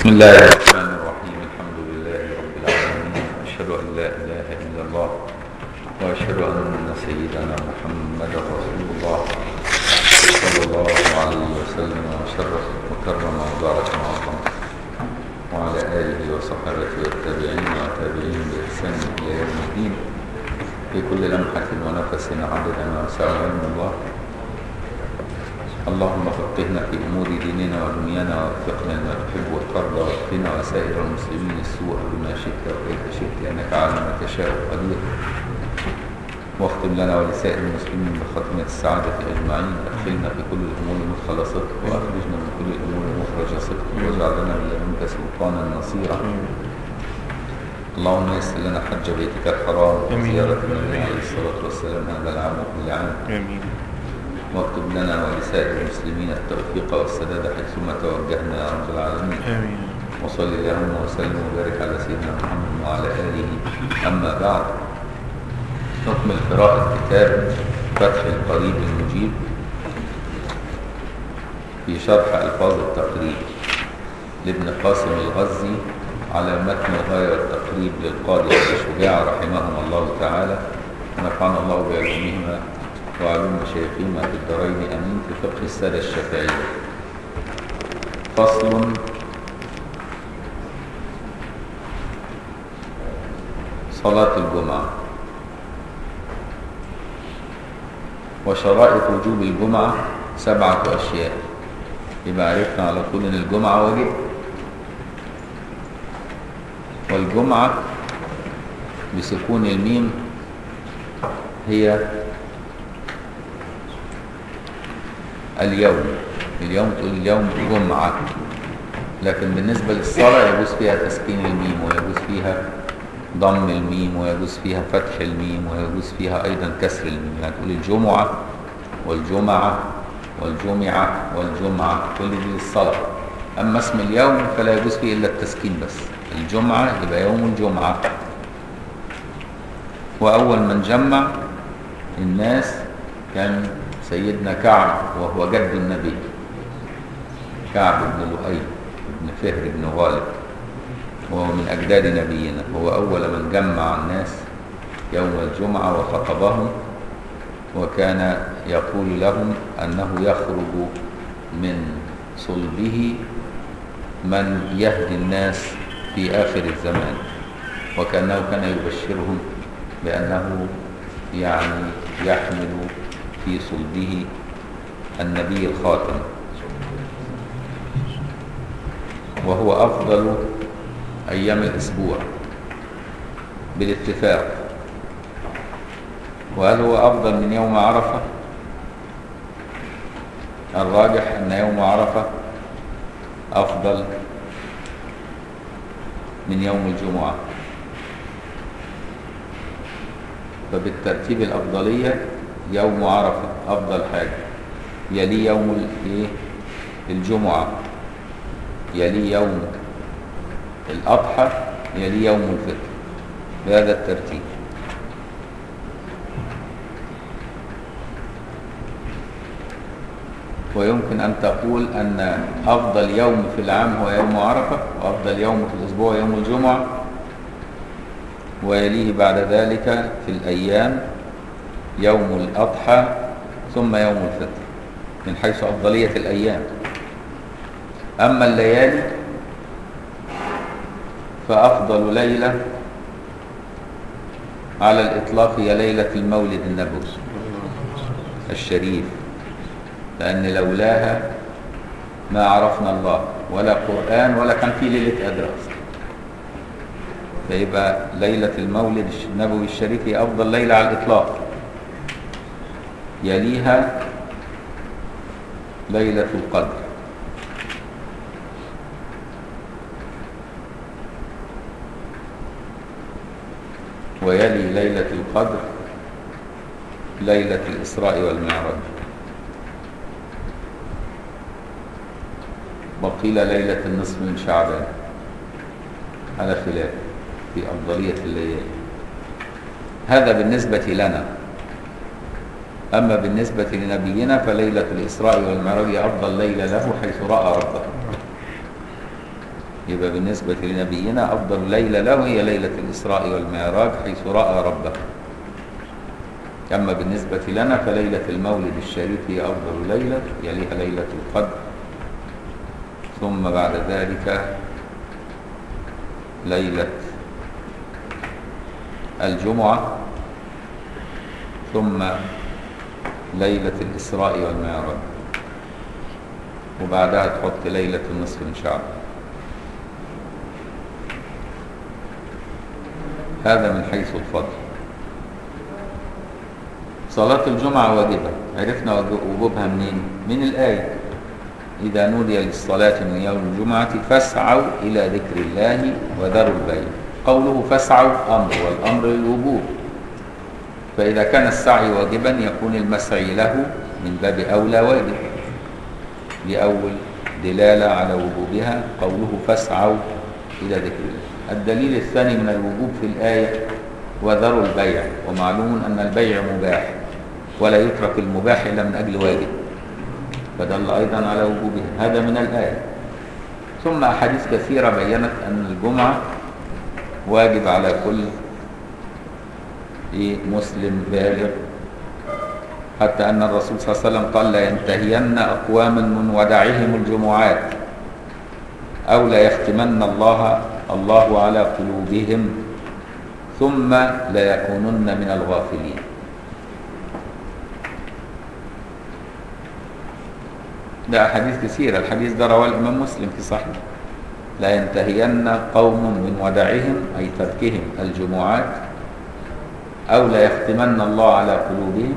بسم الله الرحمن الرحيم الحمد لله رب العالمين أشهد أن لا إله إلا الله وأشهد أن سيدنا محمد رسول الله صلى الله عليه وسلم وشرف وكرم وبارك وعظم وعلى آله وصحبه والتابعين وتابعين بإحسان إلى يوم الدين في كل لمحة ونفس عدد ما وسع علم الله اللهم فقهنا في أمور ديننا ودنيانا ووفقنا لما تحب وترضى واكفنا وسائر المسلمين السوء بما شئت وكيف شئت انك على ما تشاء قدير واختم لنا ولسائر المسلمين بختمة السعادة أجمعين أدخلنا في كل الأمور مدخل صدق وأخرجنا من كل الأمور مخرج صدق واجعل لنا من لدنك سلطانا نصيرا اللهم يسر لنا حج بيتك الحرام وزيارة النبي عليه الصلاة والسلام هذا العام وكل عام آمين واكتب لنا ولسائر المسلمين التوفيق والسداد حيثما توجهنا يا رب العالمين آمين وصل اللهم وسلم وبارك على سيدنا محمد وعلى اله اما بعد نكمل قراءة كتاب فتح القريب المجيب في شرح الفاظ التقريب لابن قاسم الغزي على متن الغاية والتقريب للقاضي أبي شجاع رحمهما الله تعالى ونفعنا الله بعلومهما وعلوم مشايخهما في الدارين امين في فقه الساده الشافعيه فصل صلاه الجمعه وشرائط وجوب الجمعه سبعه اشياء يبقى عرفنا على طول ان الجمعه واجب والجمعه بسكون الميم هي اليوم اليوم تقول اليوم جمعة لكن بالنسبة للصلاة يجوز فيها تسكين الميم ويجوز فيها ضم الميم ويجوز فيها فتح الميم ويجوز فيها أيضا كسر الميم يعني تقول الجمعة والجمعة والجمعة والجمعة كل دي للصلاة أما اسم اليوم فلا يجوز فيه إلا التسكين بس الجمعة يبقى يوم الجمعة وأول من جمع الناس كان سيدنا كعب وهو جد النبي كعب بن لؤي بن فهر بن غالب وهو من أجداد نبينا هو أول من جمع الناس يوم الجمعة وخطبهم وكان يقول لهم أنه يخرج من صلبه من يهدي الناس في آخر الزمان وكأنه كان يبشرهم بأنه يعني يحمل في صلبه النبي الخاتم وهو أفضل أيام الأسبوع بالاتفاق وهل هو أفضل من يوم عرفة الراجح أن يوم عرفة أفضل من يوم الجمعة فبالترتيب الأفضلية يوم عرفة أفضل حاجة يلي يوم الايه الجمعة يلي يوم الأضحى يلي يوم الفطر بهذا الترتيب ويمكن أن تقول أن أفضل يوم في العام هو يوم عرفة وأفضل يوم في الأسبوع يوم الجمعة ويليه بعد ذلك في الأيام يوم الأضحى ثم يوم الفطر من حيث أفضلية الأيام أما الليالي فأفضل ليلة على الإطلاق هي ليلة المولد النبوي الشريف لأن لولاها ما عرفنا الله ولا قرآن ولا كان في ليلة قدر أصلا فيبقى ليلة المولد النبوي الشريف هي أفضل ليلة على الإطلاق يليها ليلة القدر ويلي ليلة القدر ليلة الإسراء والمعراج وقيل ليلة النصف من شعبان على خلاف في أفضلية الليالي هذا بالنسبة لنا أما بالنسبة لنبينا فليلة الإسراء والمعراج أفضل ليلة له حيث رأى ربه يبقى بالنسبة لنبينا أفضل ليلة له هي ليلة الإسراء والمعراج حيث رأى ربه أما بالنسبة لنا فليلة المولد الشريف هي أفضل ليلة يليها ليلة القدر ثم بعد ذلك ليلة الجمعة ثم ليلة الإسراء والمعراج وبعدها تحط ليلة النصف من شعب هذا من حيث الفضل صلاة الجمعة واجبة عرفنا وجوبها منين؟ من الآية إذا نودي للصلاة من يوم الجمعة فاسعوا إلى ذكر الله وذروا البيع قوله فاسعوا أمر والأمر للوجوب فإذا كان السعي واجبا يكون المسعي له من باب أولى واجب لأول دلالة على وجوبها قوله فاسعوا إلى ذكر الله الدليل الثاني من الوجوب في الآية وذروا البيع ومعلوم أن البيع مباح ولا يترك المباح إلا من أجل واجب فدل أيضا على وجوبها هذا من الآية ثم أحاديث كثيرة بينت أن الجمعة واجب على كل مسلم بالغ حتى أن الرسول صلى الله عليه وسلم قال لا ينتهين أقوام من ودعهم الجمعات أو لا يختمن الله الله على قلوبهم ثم لا يكونن من الغافلين ده أحاديث كثيرة الحديث ده رواه الإمام مسلم في صحيح لا ينتهين قوم من ودعهم أي تركهم الجمعات أو لا يختمن الله على قلوبهم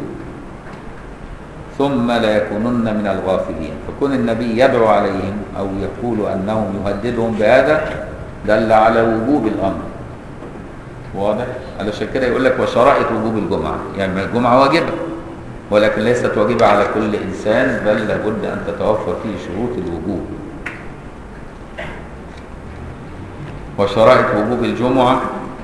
ثم لا يكونن من الغافلين فكون النبي يدعو عليهم أو يقول أنهم يهددهم بهذا دل على وجوب الأمر واضح؟ علشان كده يقول لك وشرائط وجوب الجمعة يعني الجمعة واجبة ولكن ليست واجبة على كل إنسان بل لابد أن تتوفر فيه شروط الوجوب وشرائط وجوب الجمعة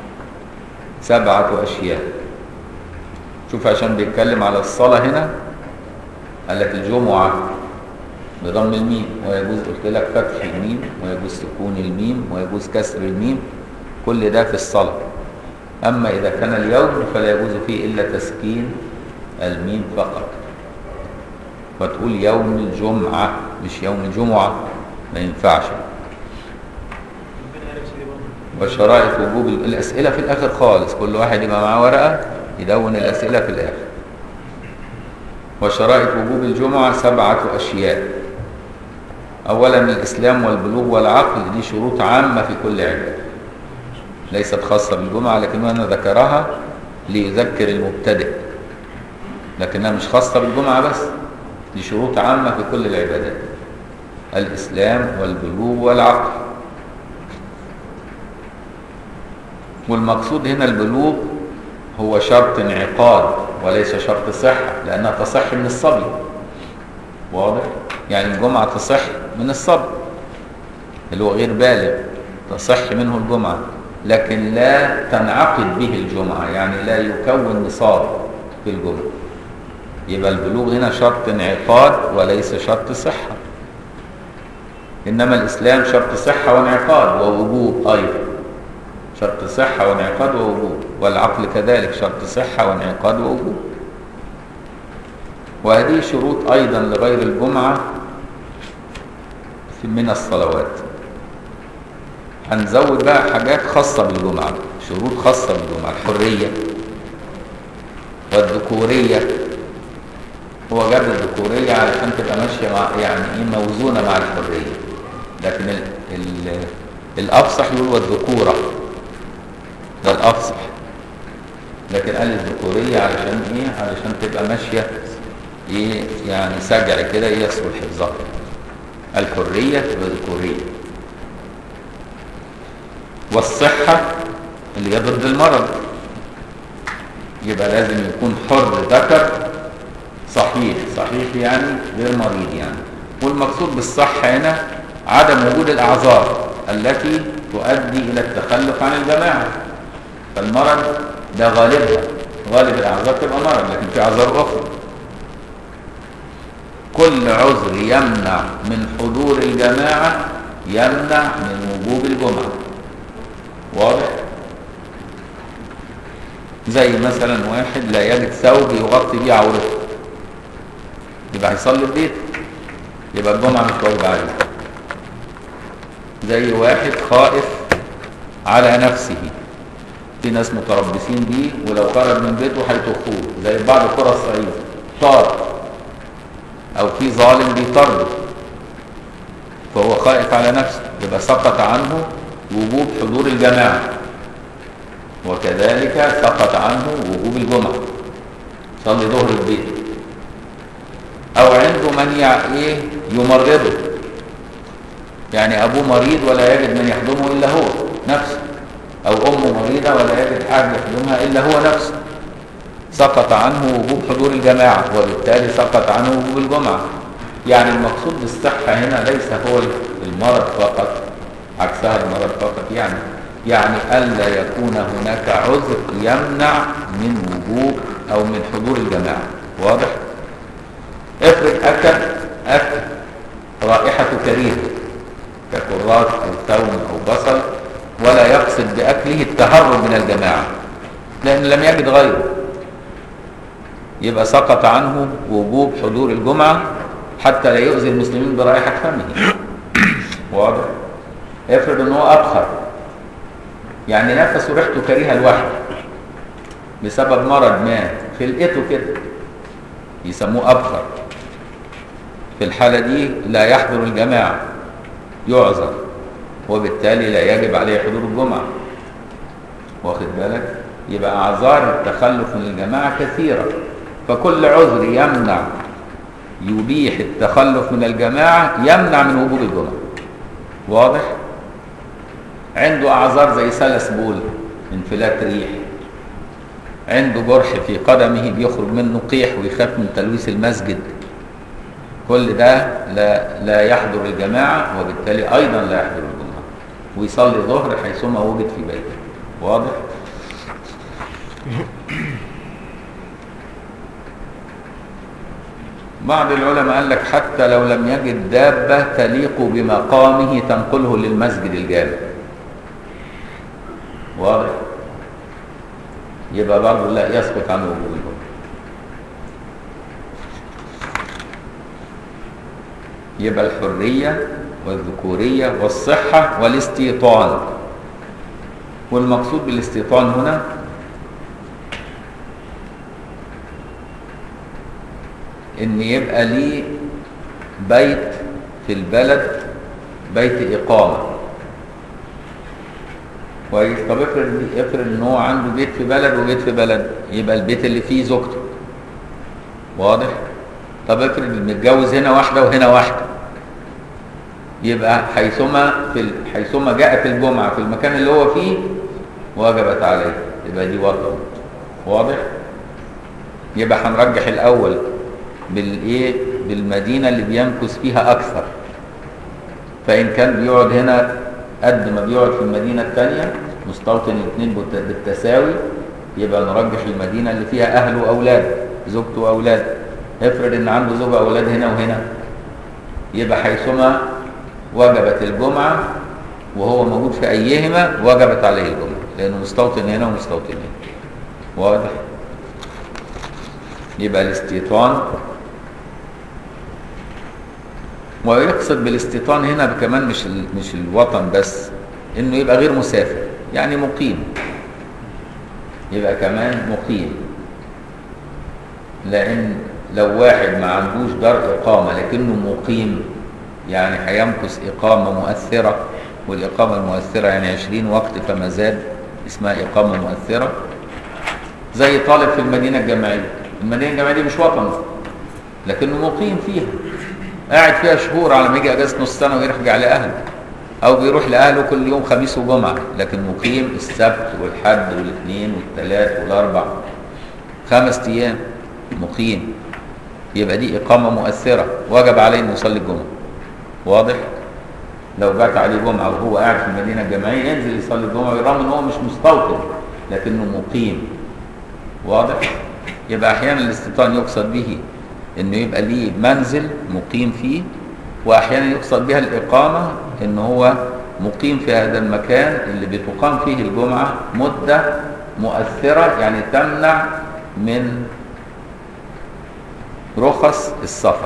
سبعة أشياء شوف عشان بيتكلم على الصلاة هنا قال لك الجمعة بضم الميم ويجوز قلت لك فتح الميم ويجوز سكون الميم ويجوز كسر الميم كل ده في الصلاة أما إذا كان اليوم فلا يجوز فيه إلا تسكين الميم فقط فتقول يوم الجمعة مش يوم الجمعة ما ينفعش وشرائط وجوب الأسئلة في الآخر خالص كل واحد يبقى معاه ورقة يدون الأسئلة في الآخر وشرائط وجوب الجمعة سبعة أشياء أولا الإسلام والبلوغ والعقل دي شروط عامة في كل عبادة ليست خاصة بالجمعة لكن أنا ذكرها ليذكر المبتدئ لكنها مش خاصة بالجمعة بس دي شروط عامة في كل العبادات الإسلام والبلوغ والعقل والمقصود هنا البلوغ هو شرط انعقاد وليس شرط صحة لأنها تصح من الصبي واضح؟ يعني الجمعة تصح من الصبي اللي هو غير بالغ تصح منه الجمعة لكن لا تنعقد به الجمعة يعني لا يكون نصاب في الجمعة يبقى البلوغ هنا شرط انعقاد وليس شرط صحة إنما الإسلام شرط صحة وانعقاد ووجوب أيضا شرط صحة وانعقاد ووجوب والعقل كذلك شرط صحة وانعقاد ووجوب وهذه شروط أيضا لغير الجمعة من الصلوات هنزود بقى حاجات خاصة بالجمعة شروط خاصة بالجمعة الحرية والذكورية هو جاب الذكورية علشان تبقى ماشية مع يعني ايه موزونة مع الحرية لكن ال ال الأفصح يقول والذكورة ده الأفصح لكن قال الذكورية علشان ايه علشان تبقى ماشية ايه يعني سجع كده يسهل حفظها الحرية تبقى ذكورية والصحة اللي هي ضد المرض يبقى لازم يكون حر ذكر صحيح صحيح يعني غير مريض يعني والمقصود بالصحة هنا عدم وجود الأعذار التي تؤدي إلى التخلف عن الجماعة فالمرض ده غالبها غالب الأعذار تبقى مرض لكن في أعذار أخرى كل عذر يمنع من حضور الجماعة يمنع من وجوب زي مثلا واحد لا يجد ثوب يغطي بيه عورته يبقى هيصلي في بيته يبقى الجمعة مش واجبة عليه زي واحد خائف على نفسه في ناس متربصين بيه ولو خرج من بيته هيطخوه زي بعض قرى الصعيد طار او في ظالم بيطرده فهو خائف على نفسه يبقى سقط عنه وجوب حضور الجماعة وكذلك سقط عنه وجوب الجمعة صلي ظهر البيت او عنده من يع- ايه يمرضه يعني ابوه مريض ولا يجد من يخدمه الا هو نفسه او امه مريضه ولا يجد احد يخدمها الا هو نفسه سقط عنه وجوب حضور الجماعه وبالتالي سقط عنه وجوب الجمعه يعني المقصود بالصحه هنا ليس هو المرض فقط عكسها المرض فقط يعني يعني الا يكون هناك عذر يمنع من وجوب او من حضور الجماعه واضح افرض اكل اكل رائحته كريهه ككراث او ثوم او بصل ولا يقصد باكله التهرب من الجماعه لان لم يجد غيره يبقى سقط عنه وجوب حضور الجمعه حتى لا يؤذي المسلمين برائحه فمه واضح افرض ان هو ابخر يعني نفسه ريحته كريهه لوحده بسبب مرض ما خلقته كده يسموه ابخر في الحاله دي لا يحضر الجماعه يعذر وبالتالي لا يجب عليه حضور الجمعة واخد بالك يبقى أعذار التخلف من الجماعة كثيرة فكل عذر يمنع يبيح التخلف من الجماعة يمنع من وجوب الجمعة واضح عنده أعذار زي سلس بول انفلات ريح عنده جرح في قدمه بيخرج منه قيح ويخاف من تلويث المسجد كل ده لا لا يحضر الجماعة وبالتالي أيضا لا يحضر الجمعة ويصلي ظهر حيثما وجد في بيته واضح؟ بعض العلماء قال لك حتى لو لم يجد دابة تليق بمقامه تنقله للمسجد الجامع واضح؟ يبقى برضه لا يسقط عنه وجوب الجمعة يبقى الحرية والذكورية والصحة والاستيطان والمقصود بالاستيطان هنا ان يبقى لي بيت في البلد بيت اقامه كويس طب افرض افرض ان هو عنده بيت في بلد وبيت في بلد يبقى البيت اللي فيه زوجته واضح طب افرض متجوز هنا واحده وهنا واحده يبقى حيثما في ال... حيثما جاءت الجمعه في المكان اللي هو فيه وجبت عليه يبقى دي وطن واضح يبقى هنرجح الاول بالايه بالمدينه اللي بيمكث فيها اكثر فان كان بيقعد هنا قد ما بيقعد في المدينه الثانيه مستوطن الاثنين بالت- بالتساوي يبقى نرجح المدينه اللي فيها اهله واولاده زوجته واولاده افرض ان عنده زوجه واولاد هنا وهنا يبقى حيثما وجبت الجمعه وهو موجود في ايهما وجبت عليه الجمعه لانه مستوطن هنا ومستوطن هنا واضح يبقى الاستيطان ويقصد بالاستيطان هنا كمان مش ال- مش الوطن بس انه يبقى غير مسافر يعني مقيم يبقى كمان مقيم لان لو واحد ما عندوش دار اقامه لكنه مقيم يعني هيمكث اقامه مؤثره والاقامه المؤثره يعني 20 وقت فما زاد اسمها اقامه مؤثره زي طالب في المدينه الجامعيه المدينه الجامعيه دي مش وطن لكنه مقيم فيها قاعد فيها شهور على ما يجي اجازه نص سنه ويرجع لاهله او بيروح لاهله كل يوم خميس وجمعه لكن مقيم السبت والحد والاثنين والثلاث والاربع خمس ايام مقيم يبقى دي اقامه مؤثره وجب عليه انه يصلي الجمعه واضح لو جات عليه جمعه وهو قاعد في المدينه الجامعيه ينزل يصلي الجمعه بالرغم ان هو مش مستوطن لكنه مقيم واضح يبقى احيانا الاستيطان يقصد به انه يبقى ليه منزل مقيم فيه واحيانا يقصد بها الاقامه ان هو مقيم في هذا المكان اللي بتقام فيه الجمعه مده مؤثرة يعني تمنع من رخص السفر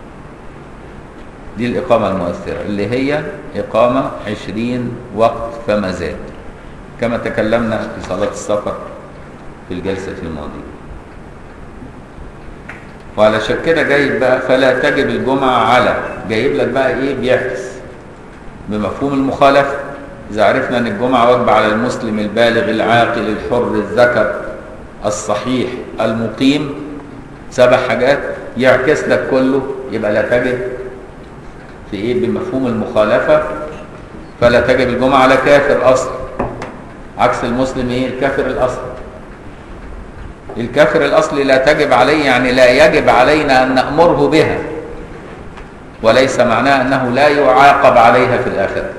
دي الإقامة المؤثرة اللي هي إقامة عشرين وقت فما زاد كما تكلمنا في صلاة السفر في الجلسة الماضية وعلشان كده جايب بقى فلا تجب الجمعة على جايب لك بقى ايه بيعكس بمفهوم المخالفة إذا عرفنا أن الجمعة واجبة على المسلم البالغ العاقل الحر الذكر الصحيح المقيم سبع حاجات يعكس لك كله يبقى لا تجب في ايه بمفهوم المخالفة فلا تجب الجمعة على كافر أصل عكس المسلم ايه الكافر الأصل الكافر الأصلي لا تجب عليه يعني لا يجب علينا أن نأمره بها وليس معناه أنه لا يعاقب عليها في الآخرة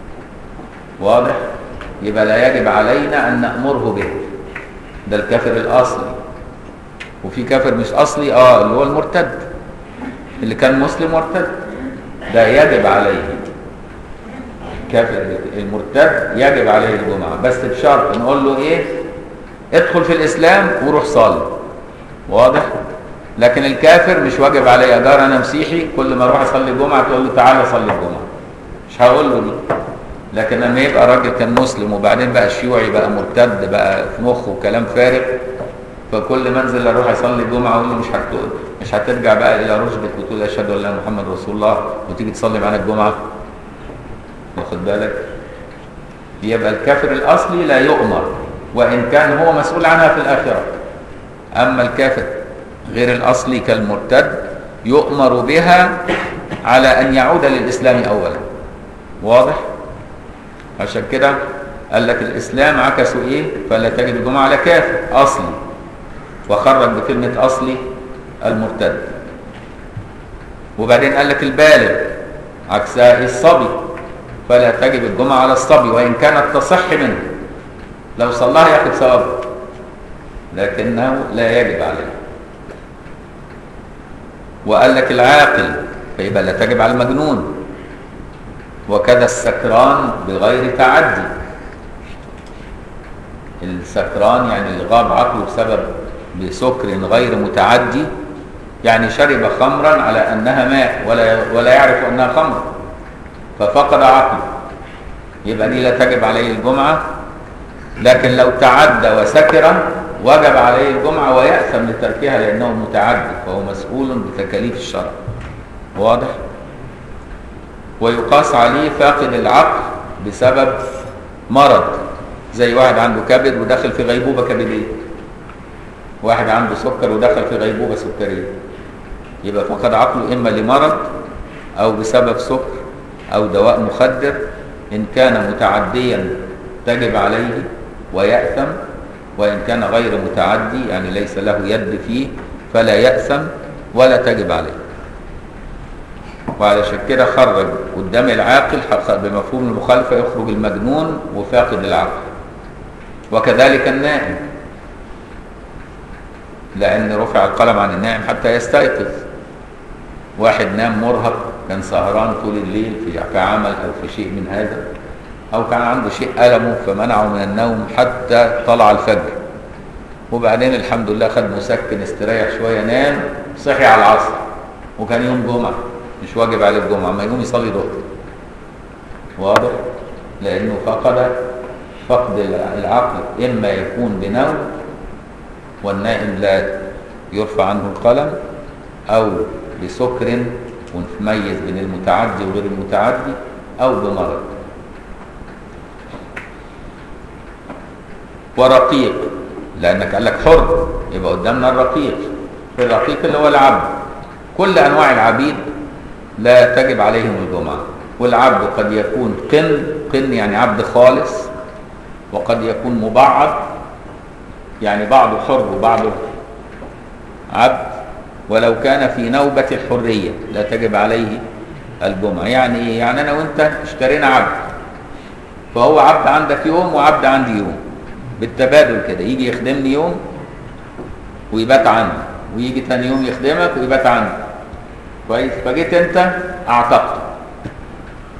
واضح يبقى لا يجب علينا أن نأمره به ده الكافر الأصلي وفي كافر مش أصلي آه اللي هو المرتد اللي كان مسلم مرتد ده يجب عليه كافر المرتد يجب عليه الجمعة بس بشرط نقول له إيه ادخل في الإسلام وروح صلي واضح لكن الكافر مش واجب عليه أجار أنا مسيحي كل ما أروح أصلي الجمعة تقول له تعالى صلي الجمعة مش هقول له دي لكن لما يبقى راجل كان مسلم وبعدين بقى شيوعي بقى مرتد بقى في مخه كلام فارغ فكل ما انزل اروح اصلي الجمعه اقول له مش هتقول مش هترجع بقى الى رشدك وتقول اشهد ان لا محمد رسول الله وتيجي تصلي معانا الجمعه واخد بالك يبقى الكافر الاصلي لا يؤمر وان كان هو مسؤول عنها في الاخره اما الكافر غير الاصلي كالمرتد يؤمر بها على ان يعود للاسلام اولا واضح عشان كده قال لك الاسلام عكسوا ايه فلا تجد الجمعه على كافر اصلي وخرج بكلمه اصلي المرتد وبعدين قال لك البالغ عكسها الصبي فلا تجب الجمعه على الصبي وان كانت تصح منه لو صلاها ياخد ثواب لكنه لا يجب عليه وقال لك العاقل فيبقى لا تجب على المجنون وكذا السكران بغير تعدي السكران يعني اللي غاب عقله بسبب بسكر غير متعدي يعني شرب خمرا على انها ماء ولا ولا يعرف انها خمر ففقد عقله يبقى دي لا تجب عليه الجمعه لكن لو تعدى وسكر وجب عليه الجمعه ويأثم لتركها لانه متعدي فهو مسؤول بتكاليف الشرع واضح ويقاس عليه فاقد العقل بسبب مرض زي واحد عنده كبد ودخل في غيبوبة كبدية واحد عنده سكر ودخل في غيبوبة سكرية يبقى فقد عقله إما لمرض أو بسبب سكر أو دواء مخدر إن كان متعديا تجب عليه ويأثم وإن كان غير متعدي يعني ليس له يد فيه فلا يأثم ولا تجب عليه وعلشان كده خرج قدام العاقل بمفهوم المخالفة يخرج المجنون وفاقد العقل وكذلك النائم لأن رفع القلم عن النائم حتى يستيقظ واحد نام مرهق كان سهران طول الليل في عمل أو في شيء من هذا أو كان عنده شيء ألمه فمنعه من النوم حتى طلع الفجر وبعدين الحمد لله خد مسكن استريح شوية نام صحي على العصر وكان يوم جمعة مش واجب عليه الجمعة ما يقوم يصلي ظهر واضح لأنه فقد فقد العقل إما يكون بنوم والنائم لا يرفع عنه القلم أو بسكر ونميز بين المتعدي وغير المتعدي أو بمرض ورقيق لأنك قال لك حر يبقى قدامنا الرقيق الرقيق اللي هو العبد كل أنواع العبيد لا تجب عليهم الجمعة والعبد قد يكون قن قن يعني عبد خالص وقد يكون مبعض يعني بعضه حر وبعضه عبد ولو كان في نوبة الحرية لا تجب عليه الجمعة يعني ايه؟ يعني أنا وأنت اشترينا عبد فهو عبد عندك يوم وعبد عندي يوم بالتبادل كده يجي يخدمني يوم ويبات عندي ويجي تاني يوم يخدمك ويبات عندي كويس فجيت انت اعتقته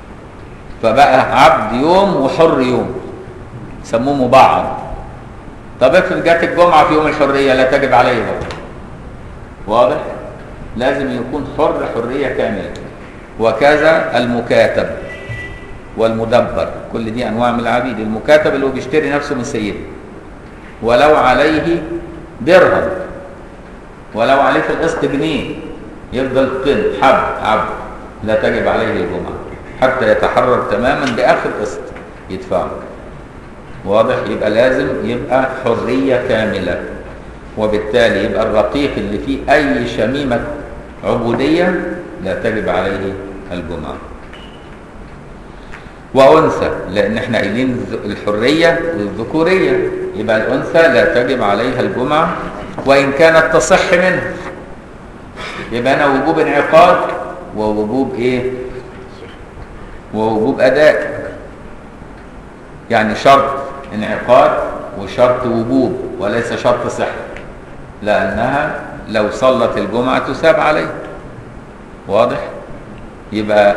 فبقى عبد يوم وحر يوم سموه مبعض طب افرض جت الجمعة في يوم الحرية لا تجب عليه برضه واضح لازم يكون حر حرية كاملة وكذا المكاتب والمدبر كل دي انواع من العبيد المكاتب اللي هو بيشتري نفسه من سيده ولو عليه درهم ولو عليه في القسط جنيه يفضل قن حب عبد لا تجب عليه الجمعة حتى يتحرر تماما بآخر قسط يدفعه واضح يبقى لازم يبقى حرية كاملة وبالتالي يبقى الرقيق اللي فيه أي شميمة عبودية لا تجب عليه الجمعة وأنثى لأن احنا قايلين الحرية والذكورية يبقى الأنثى لا تجب عليها الجمعة وإن كانت تصح منها يبقى أنا وجوب انعقاد ووجوب إيه؟ ووجوب أداء يعني شرط انعقاد وشرط وجوب وليس شرط صحة لأنها لو صلت الجمعة تساب عليه واضح يبقى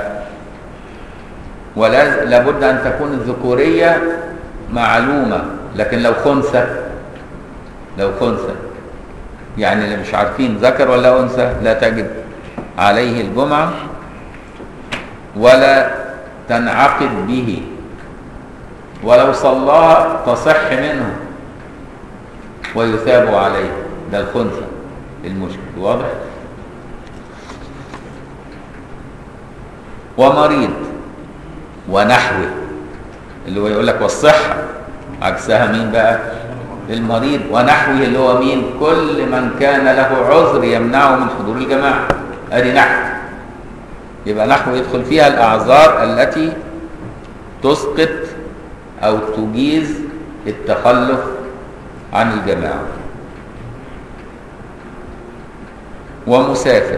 ولا لابد أن تكون الذكورية معلومة لكن لو خنثى لو خنثى يعني اللي مش عارفين ذكر ولا أنثى لا تجب عليه الجمعة ولا تنعقد به ولو صلاها تصح منه ويثاب عليه ده الخنثى المشكل واضح ومريض ونحوه اللي هو يقول لك والصحة عكسها مين بقى المريض ونحوه اللي هو مين كل من كان له عذر يمنعه من حضور الجماعة ادي نحو يبقى نحو يدخل فيها الأعذار التي تسقط أو تجيز التخلف عن الجماعة ومسافر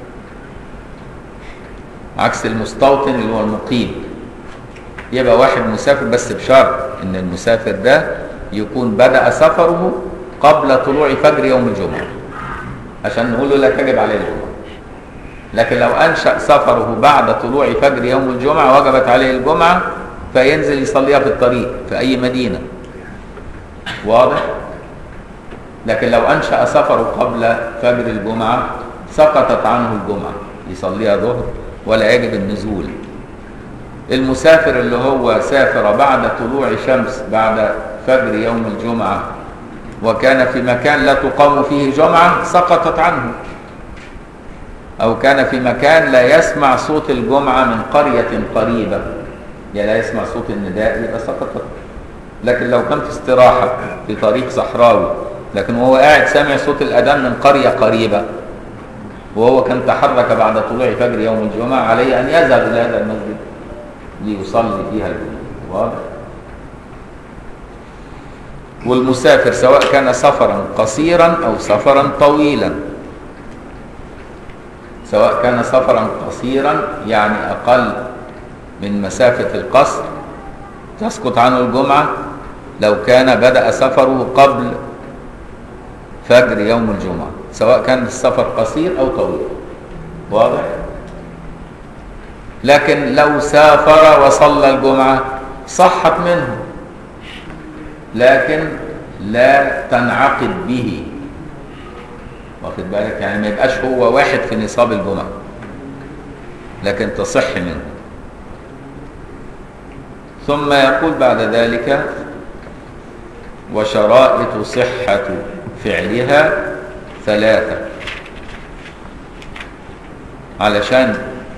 عكس المستوطن اللي هو المقيم يبقى واحد مسافر بس بشرط ان المسافر ده يكون بدأ سفره قبل طلوع فجر يوم الجمعة عشان نقول له لا تجب عليه الجمعة لكن لو أنشأ سفره بعد طلوع فجر يوم الجمعة وجبت عليه الجمعة فينزل يصليها في الطريق في أي مدينة واضح؟ لكن لو أنشأ سفره قبل فجر الجمعة سقطت عنه الجمعة يصليها ظهر ولا يجب النزول المسافر اللي هو سافر بعد طلوع شمس بعد فجر يوم الجمعة وكان في مكان لا تقام فيه جمعة سقطت عنه أو كان في مكان لا يسمع صوت الجمعة من قرية قريبة يعني لا يسمع صوت النداء يبقى سقطت لكن لو كان في استراحة في طريق صحراوي لكن وهو قاعد سامع صوت الأذان من قرية قريبة وهو كان تحرك بعد طلوع فجر يوم الجمعة عليه أن يذهب إلى هذا المسجد ليصلي فيها الجمعة واضح؟ والمسافر سواء كان سفرا قصيرا أو سفرا طويلا سواء كان سفرا قصيرا يعني أقل من مسافة القصر تسقط عنه الجمعة لو كان بدأ سفره قبل فجر يوم الجمعة سواء كان السفر قصير أو طويل واضح؟ لكن لو سافر وصلى الجمعة صحت منه لكن لا تنعقد به واخد بالك يعني ما يبقاش هو واحد في نصاب الجمعة لكن تصح منه ثم يقول بعد ذلك وشرائط صحة فعلها ثلاثة علشان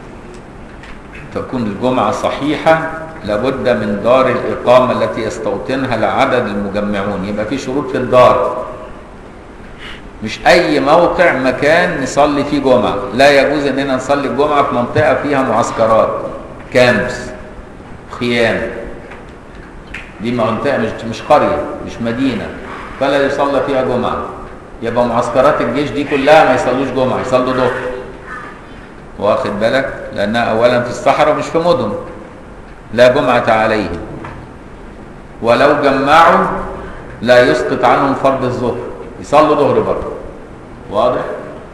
تكون الجمعة صحيحة لابد من دار الإقامة التي يستوطنها العدد المجمعون يبقى في شروط في الدار مش أي موقع مكان نصلي فيه جمعة لا يجوز أننا نصلي الجمعة في منطقة فيها معسكرات كامبس خيام دي منطقة مش مش قرية مش مدينة فلا يصلى فيها جمعة يبقى معسكرات الجيش دي كلها ما يصلوش جمعة يصلوا ظهر واخد بالك لأنها أولا في الصحراء مش في مدن لا جمعة عليهم ولو جمعوا لا يسقط عنهم فرض الظهر يصلوا ظهر برضه واضح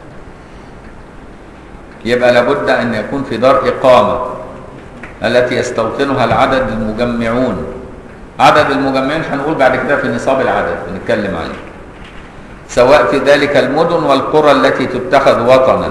يبقى لابد أن يكون في دار إقامة التي يستوطنها العدد المجمعون عدد المجمعين هنقول بعد كده في نصاب العدد بنتكلم عليه سواء في ذلك المدن والقرى التي تتخذ وطنا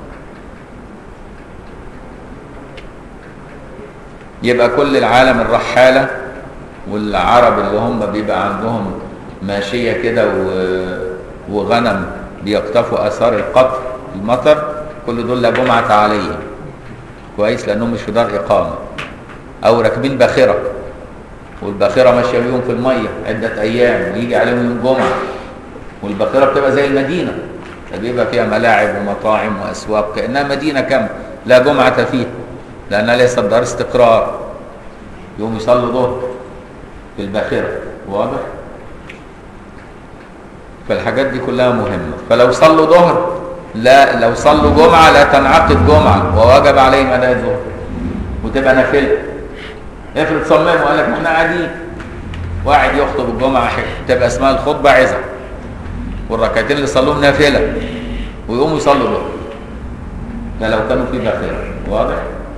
يبقى كل العالم الرحالة والعرب اللي هم بيبقى عندهم ماشية كده وغنم بيقطفوا آثار القطر المطر كل دول لا جمعة عليهم كويس لأنهم مش في دار إقامة أو راكبين باخرة والباخرة ماشية بيهم في المية عدة أيام ويجي عليهم يوم جمعة والباخرة بتبقى زي المدينة بيبقى فيها ملاعب ومطاعم وأسواق كأنها مدينة كاملة لا جمعة فيها لأنها ليست دار استقرار يوم يصلوا ظهر في الباخرة واضح؟ فالحاجات دي كلها مهمة فلو صلوا ظهر لا لو صلوا جمعة لا تنعقد جمعة ووجب عليهم أداء الظهر وتبقى نافلة افرض صمموا وقال لك احنا قاعدين واحد يخطب الجمعة تبقى اسمها الخطبة عزة والركعتين اللي صلوهم نافلة ويقوموا يصلوا ظهر ده لو كانوا في باخرة واضح؟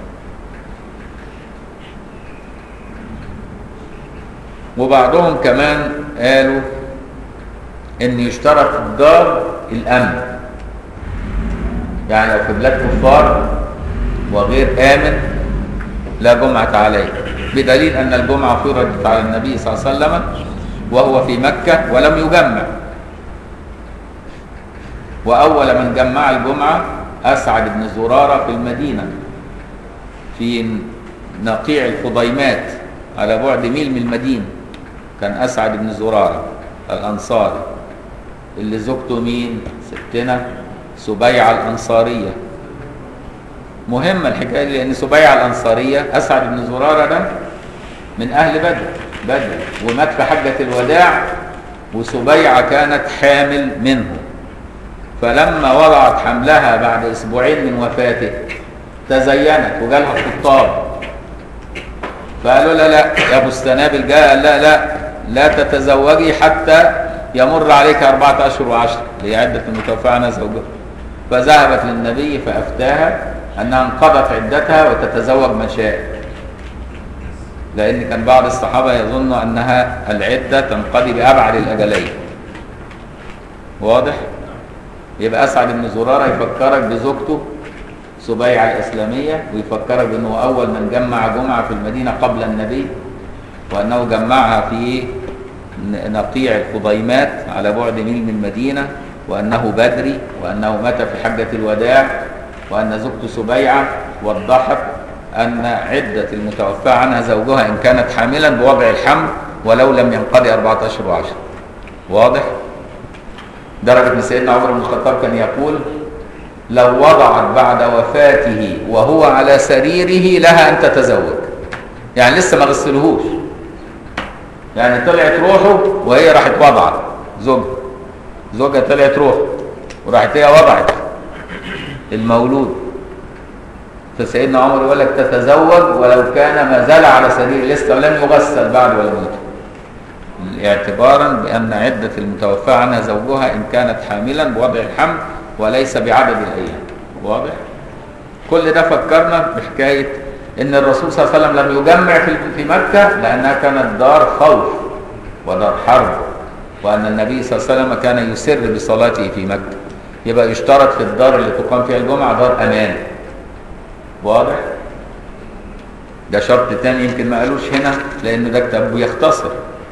وبعضهم كمان قالوا ان يشترط في الدار الامن يعني لو في بلاد كفار وغير امن لا جمعة عليه بدليل ان الجمعة فرضت على النبي صلى الله عليه وسلم وهو في مكة ولم يجمع واول من جمع الجمعة اسعد بن زرارة في المدينة في نقيع الخضيمات على بعد ميل من المدينة كان اسعد بن زرارة الانصاري اللي زوجته مين ستنا سبيعة الأنصارية مهمة الحكاية دي لأن سبيعة الأنصارية أسعد بن زرارة ده من أهل بدر بدر ومات في حجة الوداع وسبيعة كانت حامل منه فلما وضعت حملها بعد أسبوعين من وفاته تزينت وجالها خطاب فقالوا لا لا يا ابو السنابل جاء لا لا لا تتزوجي حتى يمر عليك أربعة أشهر وعشر اللي هي عدة المتوفى عنها زوجها فذهبت للنبي فأفتاها أنها انقضت عدتها وتتزوج من شاء لأن كان بعض الصحابة يظن أنها العدة تنقضي بأبعد الأجلين واضح؟ يبقى أسعد بن زرارة يفكرك بزوجته سبيعة الإسلامية ويفكرك بأنه أول من جمع جمعة في المدينة قبل النبي وأنه جمعها في نقيع الخضيمات على بعد ميل من المدينة وأنه بدري وأنه مات في حجة الوداع وأن زوجته سبيعة وضحت أن عدة المتوفى عنها زوجها إن كانت حاملا بوضع الحمل ولو لم ينقضي أربعة أشهر وعشر واضح؟ درجة أن سيدنا عمر بن الخطاب كان يقول لو وضعت بعد وفاته وهو على سريره لها أن تتزوج يعني لسه ما غسلهوش يعني طلعت روحه وهي راحت وضعت زوجها زوجها طلعت روحه وراحت هي وضعت المولود فسيدنا عمر يقول لك تتزوج ولو كان ما زال على سرير لسه لم يغسل بعد ولا موت اعتبارا بأن عدة المتوفى عنها زوجها إن كانت حاملا بوضع الحمل وليس بعدد الأيام واضح؟ كل ده فكرنا بحكاية ان الرسول صلى الله عليه وسلم لم يجمع في في مكه لانها كانت دار خوف ودار حرب وان النبي صلى الله عليه وسلم كان يسر بصلاته في مكه يبقى يشترط في الدار اللي تقام فيها الجمعه دار امان واضح ده شرط تاني يمكن ما قالوش هنا لان ده كتاب بيختصر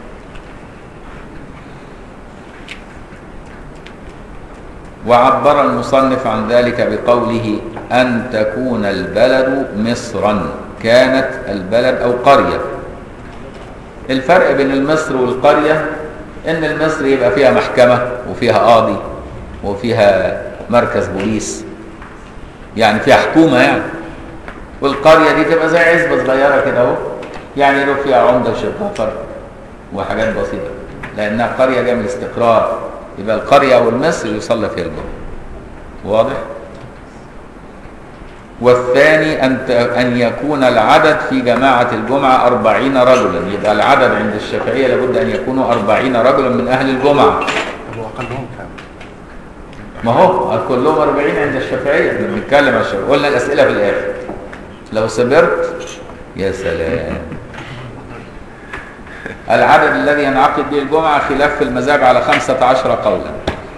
وعبر المصنف عن ذلك بقوله أن تكون البلد مصرا كانت البلد أو قرية الفرق بين المصر والقرية إن المصر يبقى فيها محكمة وفيها قاضي وفيها مركز بوليس يعني فيها حكومة يعني والقرية دي تبقى زي عزبة صغيرة كده اهو يعني له فيها عمدة وشرطة وحاجات بسيطة لأنها قرية جاية من الاستقرار يبقى القرية والمصر يصلى فيها الجمعة واضح؟ والثاني أن أن يكون العدد في جماعة الجمعة أربعين رجلا يبقى العدد عند الشافعية لابد أن يكونوا أربعين رجلا من أهل الجمعة هو أقلهم كام؟ ما هو كلهم أربعين عند الشافعية احنا بنتكلم على الشافعية قلنا الأسئلة في الآخر لو صبرت يا سلام العدد الذي ينعقد به الجمعة خلاف في المذاهب على خمسة عشر قولا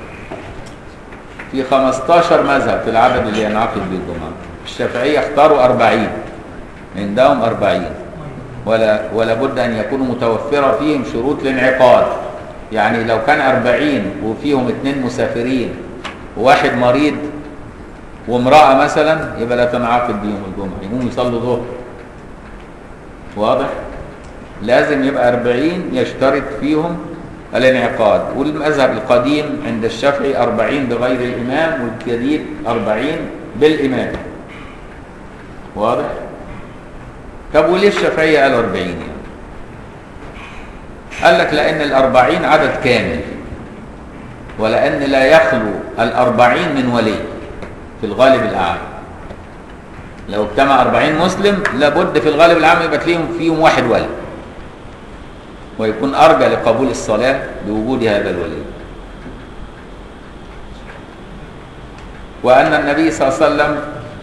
في 15 مذهب في العدد اللي ينعقد به الجمعة الشافعية اختاروا 40 عندهم 40 ولا ولا بد أن يكونوا متوفرة فيهم شروط الانعقاد يعني لو كان 40 وفيهم اثنين مسافرين وواحد مريض وامرأة مثلا يبقى لا تنعقد بيهم الجمعة يقوموا يصلوا ظهر واضح؟ لازم يبقى 40 يشترط فيهم الانعقاد والمذهب القديم عند الشافعي 40 بغير الإمام والجديد 40 بالإمام واضح؟ طب وليه الشافعية قالوا 40 يعني؟ قال لك لأن الأربعين عدد كامل ولأن لا يخلو الأربعين من ولي في الغالب الأعم لو اجتمع أربعين مسلم لابد في الغالب العام يبقى فيهم فيهم واحد ولي ويكون أرجى لقبول الصلاة بوجود هذا الولي وأن النبي صلى الله عليه وسلم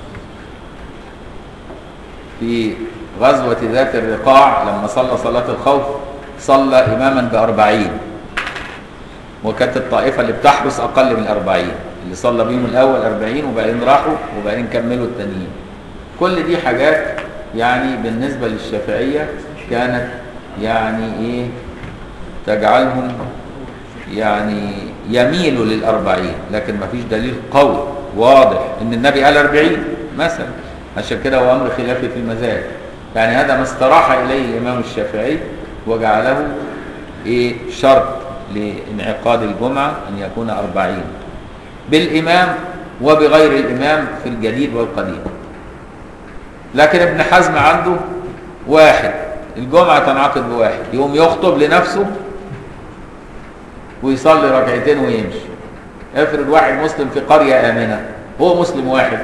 في غزوة ذات الرقاع لما صلى صلاة الخوف صلى إماما بأربعين وكانت الطائفة اللي بتحرس أقل من أربعين اللي صلى بيهم الأول أربعين وبعدين راحوا وبعدين كملوا التانيين كل دي حاجات يعني بالنسبة للشافعية كانت يعني إيه تجعلهم يعني يميلوا للأربعين لكن ما فيش دليل قوي واضح إن النبي قال أربعين مثلا عشان كده هو أمر خلافي في المذاهب يعني هذا ما استراح إليه الإمام الشافعي وجعله إيه شرط لانعقاد الجمعة أن يكون أربعين بالإمام وبغير الإمام في الجديد والقديم لكن ابن حزم عنده واحد الجمعة تنعقد بواحد يقوم يخطب لنفسه ويصلي ركعتين ويمشي افرض واحد مسلم في قرية آمنة هو مسلم واحد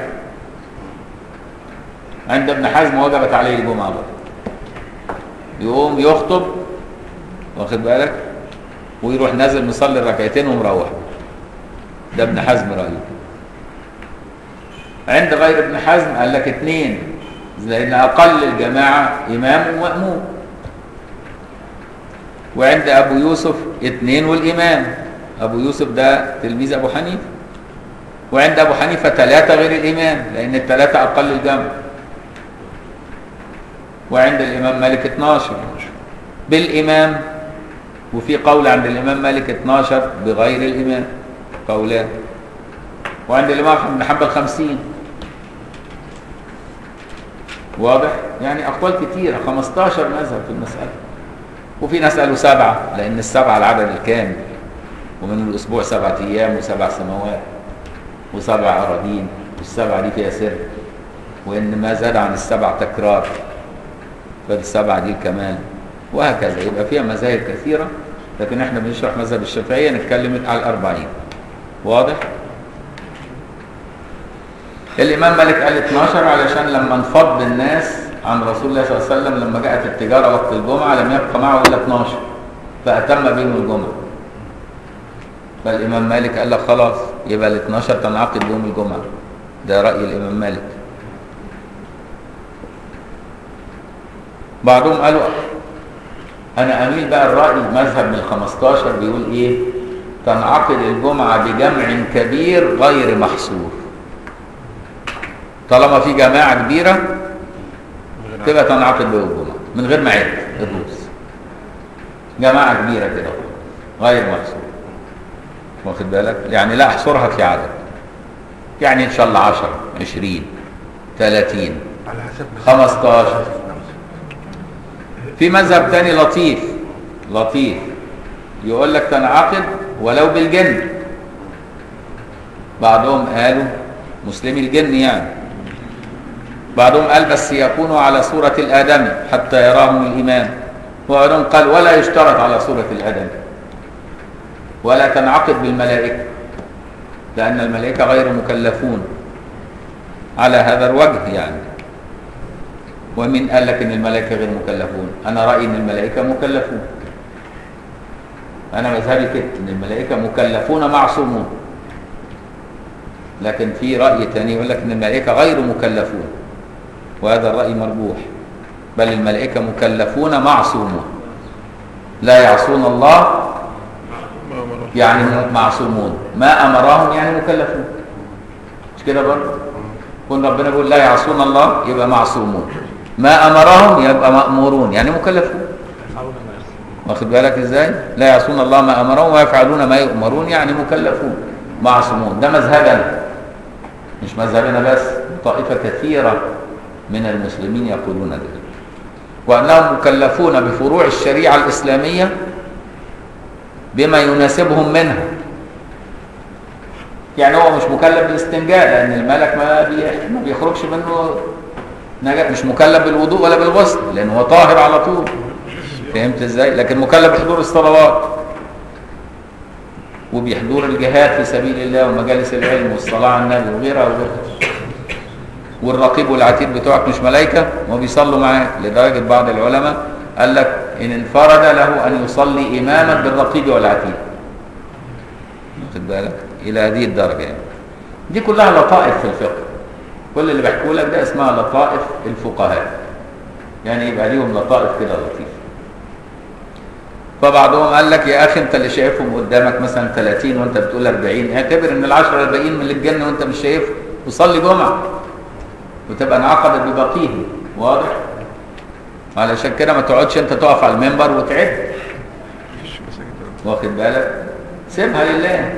عند ابن حزم وجبت عليه الجمعة برضه يقوم يخطب واخد بالك ويروح نازل مصلي الركعتين ومروح ده ابن حزم رأيه عند غير ابن حزم قال لك اثنين لأن أقل الجماعة إمام ومأموم وعند أبو يوسف اثنين والإمام أبو يوسف ده تلميذ أبو حنيفة وعند أبو حنيفة ثلاثة غير الإمام لأن الثلاثة أقل الجمع وعند الإمام مالك 12 بالإمام وفي قول عند الإمام مالك 12 بغير الإمام قولان وعند الإمام أحمد بن حنبل 50 واضح؟ يعني أقوال كثيرة 15 مذهب في المسألة وفي ناس قالوا سبعة لأن السبعة العدد الكامل ومن الأسبوع سبعة أيام وسبع سماوات وسبع أراضين والسبعة دي فيها سر وإن ما زاد عن السبع تكرار فالسبعة دي كمان وهكذا يبقى فيها مذاهب كثيرة لكن احنا بنشرح مذهب الشافعية نتكلم على الأربعين واضح؟ الإمام مالك قال 12 علشان لما انفض الناس عن رسول الله صلى الله عليه وسلم لما جاءت التجارة وقت الجمعة لم يبقى معه إلا 12 فأتم بهم الجمعة فالإمام مالك قال لك خلاص يبقى ال 12 تنعقد بهم الجمعة ده رأي الإمام مالك بعضهم قالوا أنا أميل بقى الرأي مذهب من 15 بيقول إيه تنعقد الجمعة بجمع كبير غير محصور طالما في جماعة كبيرة تبقى تنعقد به الجمعة من غير ما عد الروس جماعة كبيرة كده غير محصور واخد بالك يعني لا احصرها في عدد يعني ان شاء الله 10 20 30 على حسب 15 في مذهب تاني لطيف لطيف يقول لك تنعقد ولو بالجن بعضهم قالوا مسلمي الجن يعني بعضهم قال بس يكونوا على صورة الآدمي حتى يراهم الإمام وبعضهم قال ولا يشترط على صورة الآدمي ولا تنعقد بالملائكة لأن الملائكة غير مكلفون على هذا الوجه يعني ومن قال لك ان الملائكه غير مكلفون انا رايي ان الملائكه مكلفون انا مذهبي كده ان الملائكه مكلفون معصومون لكن في راي ثاني يقول لك ان الملائكه غير مكلفون وهذا الراي مرجوح بل الملائكه مكلفون معصومون لا يعصون الله ما أمره يعني معصومون ما امرهم يعني مكلفون مش كده برضه كون ربنا بيقول لا يعصون الله يبقى معصومون ما امرهم يبقى مامورون يعني مكلفون واخد بالك ازاي لا يعصون الله ما امرهم ويفعلون ما يؤمرون يعني مكلفون معصومون ده مذهبنا مش مذهبنا بس طائفه كثيره من المسلمين يقولون ذلك وانهم مكلفون بفروع الشريعه الاسلاميه بما يناسبهم منها يعني هو مش مكلف بالاستنجاء لان الملك ما, بي... ما بيخرجش منه نجا مش مكلف بالوضوء ولا بالغسل لان هو طاهر على طول فهمت ازاي لكن مكلف بحضور الصلوات وبيحضور الجهاد في سبيل الله ومجالس العلم والصلاه على النبي وغيرها وغيرها والرقيب والعتيد بتوعك مش ملائكه ما بيصلوا معاك لدرجه بعض العلماء قال لك ان انفرد له ان يصلي اماما بالرقيب والعتيد واخد بالك الى هذه الدرجه يعني دي كلها لطائف في الفقه كل اللي بحكوا لك ده اسمها لطائف الفقهاء يعني يبقى ليهم لطائف كده لطيفه فبعضهم قال لك يا اخي انت اللي شايفهم قدامك مثلا 30 وانت بتقول 40 اعتبر ان ال10 الباقيين من الجنه وانت مش شايفهم وصلي جمعه وتبقى انعقدت بباقيهم واضح علشان كده ما تقعدش انت تقف على المنبر وتعد مفيش مساجد واخد بالك سيبها لله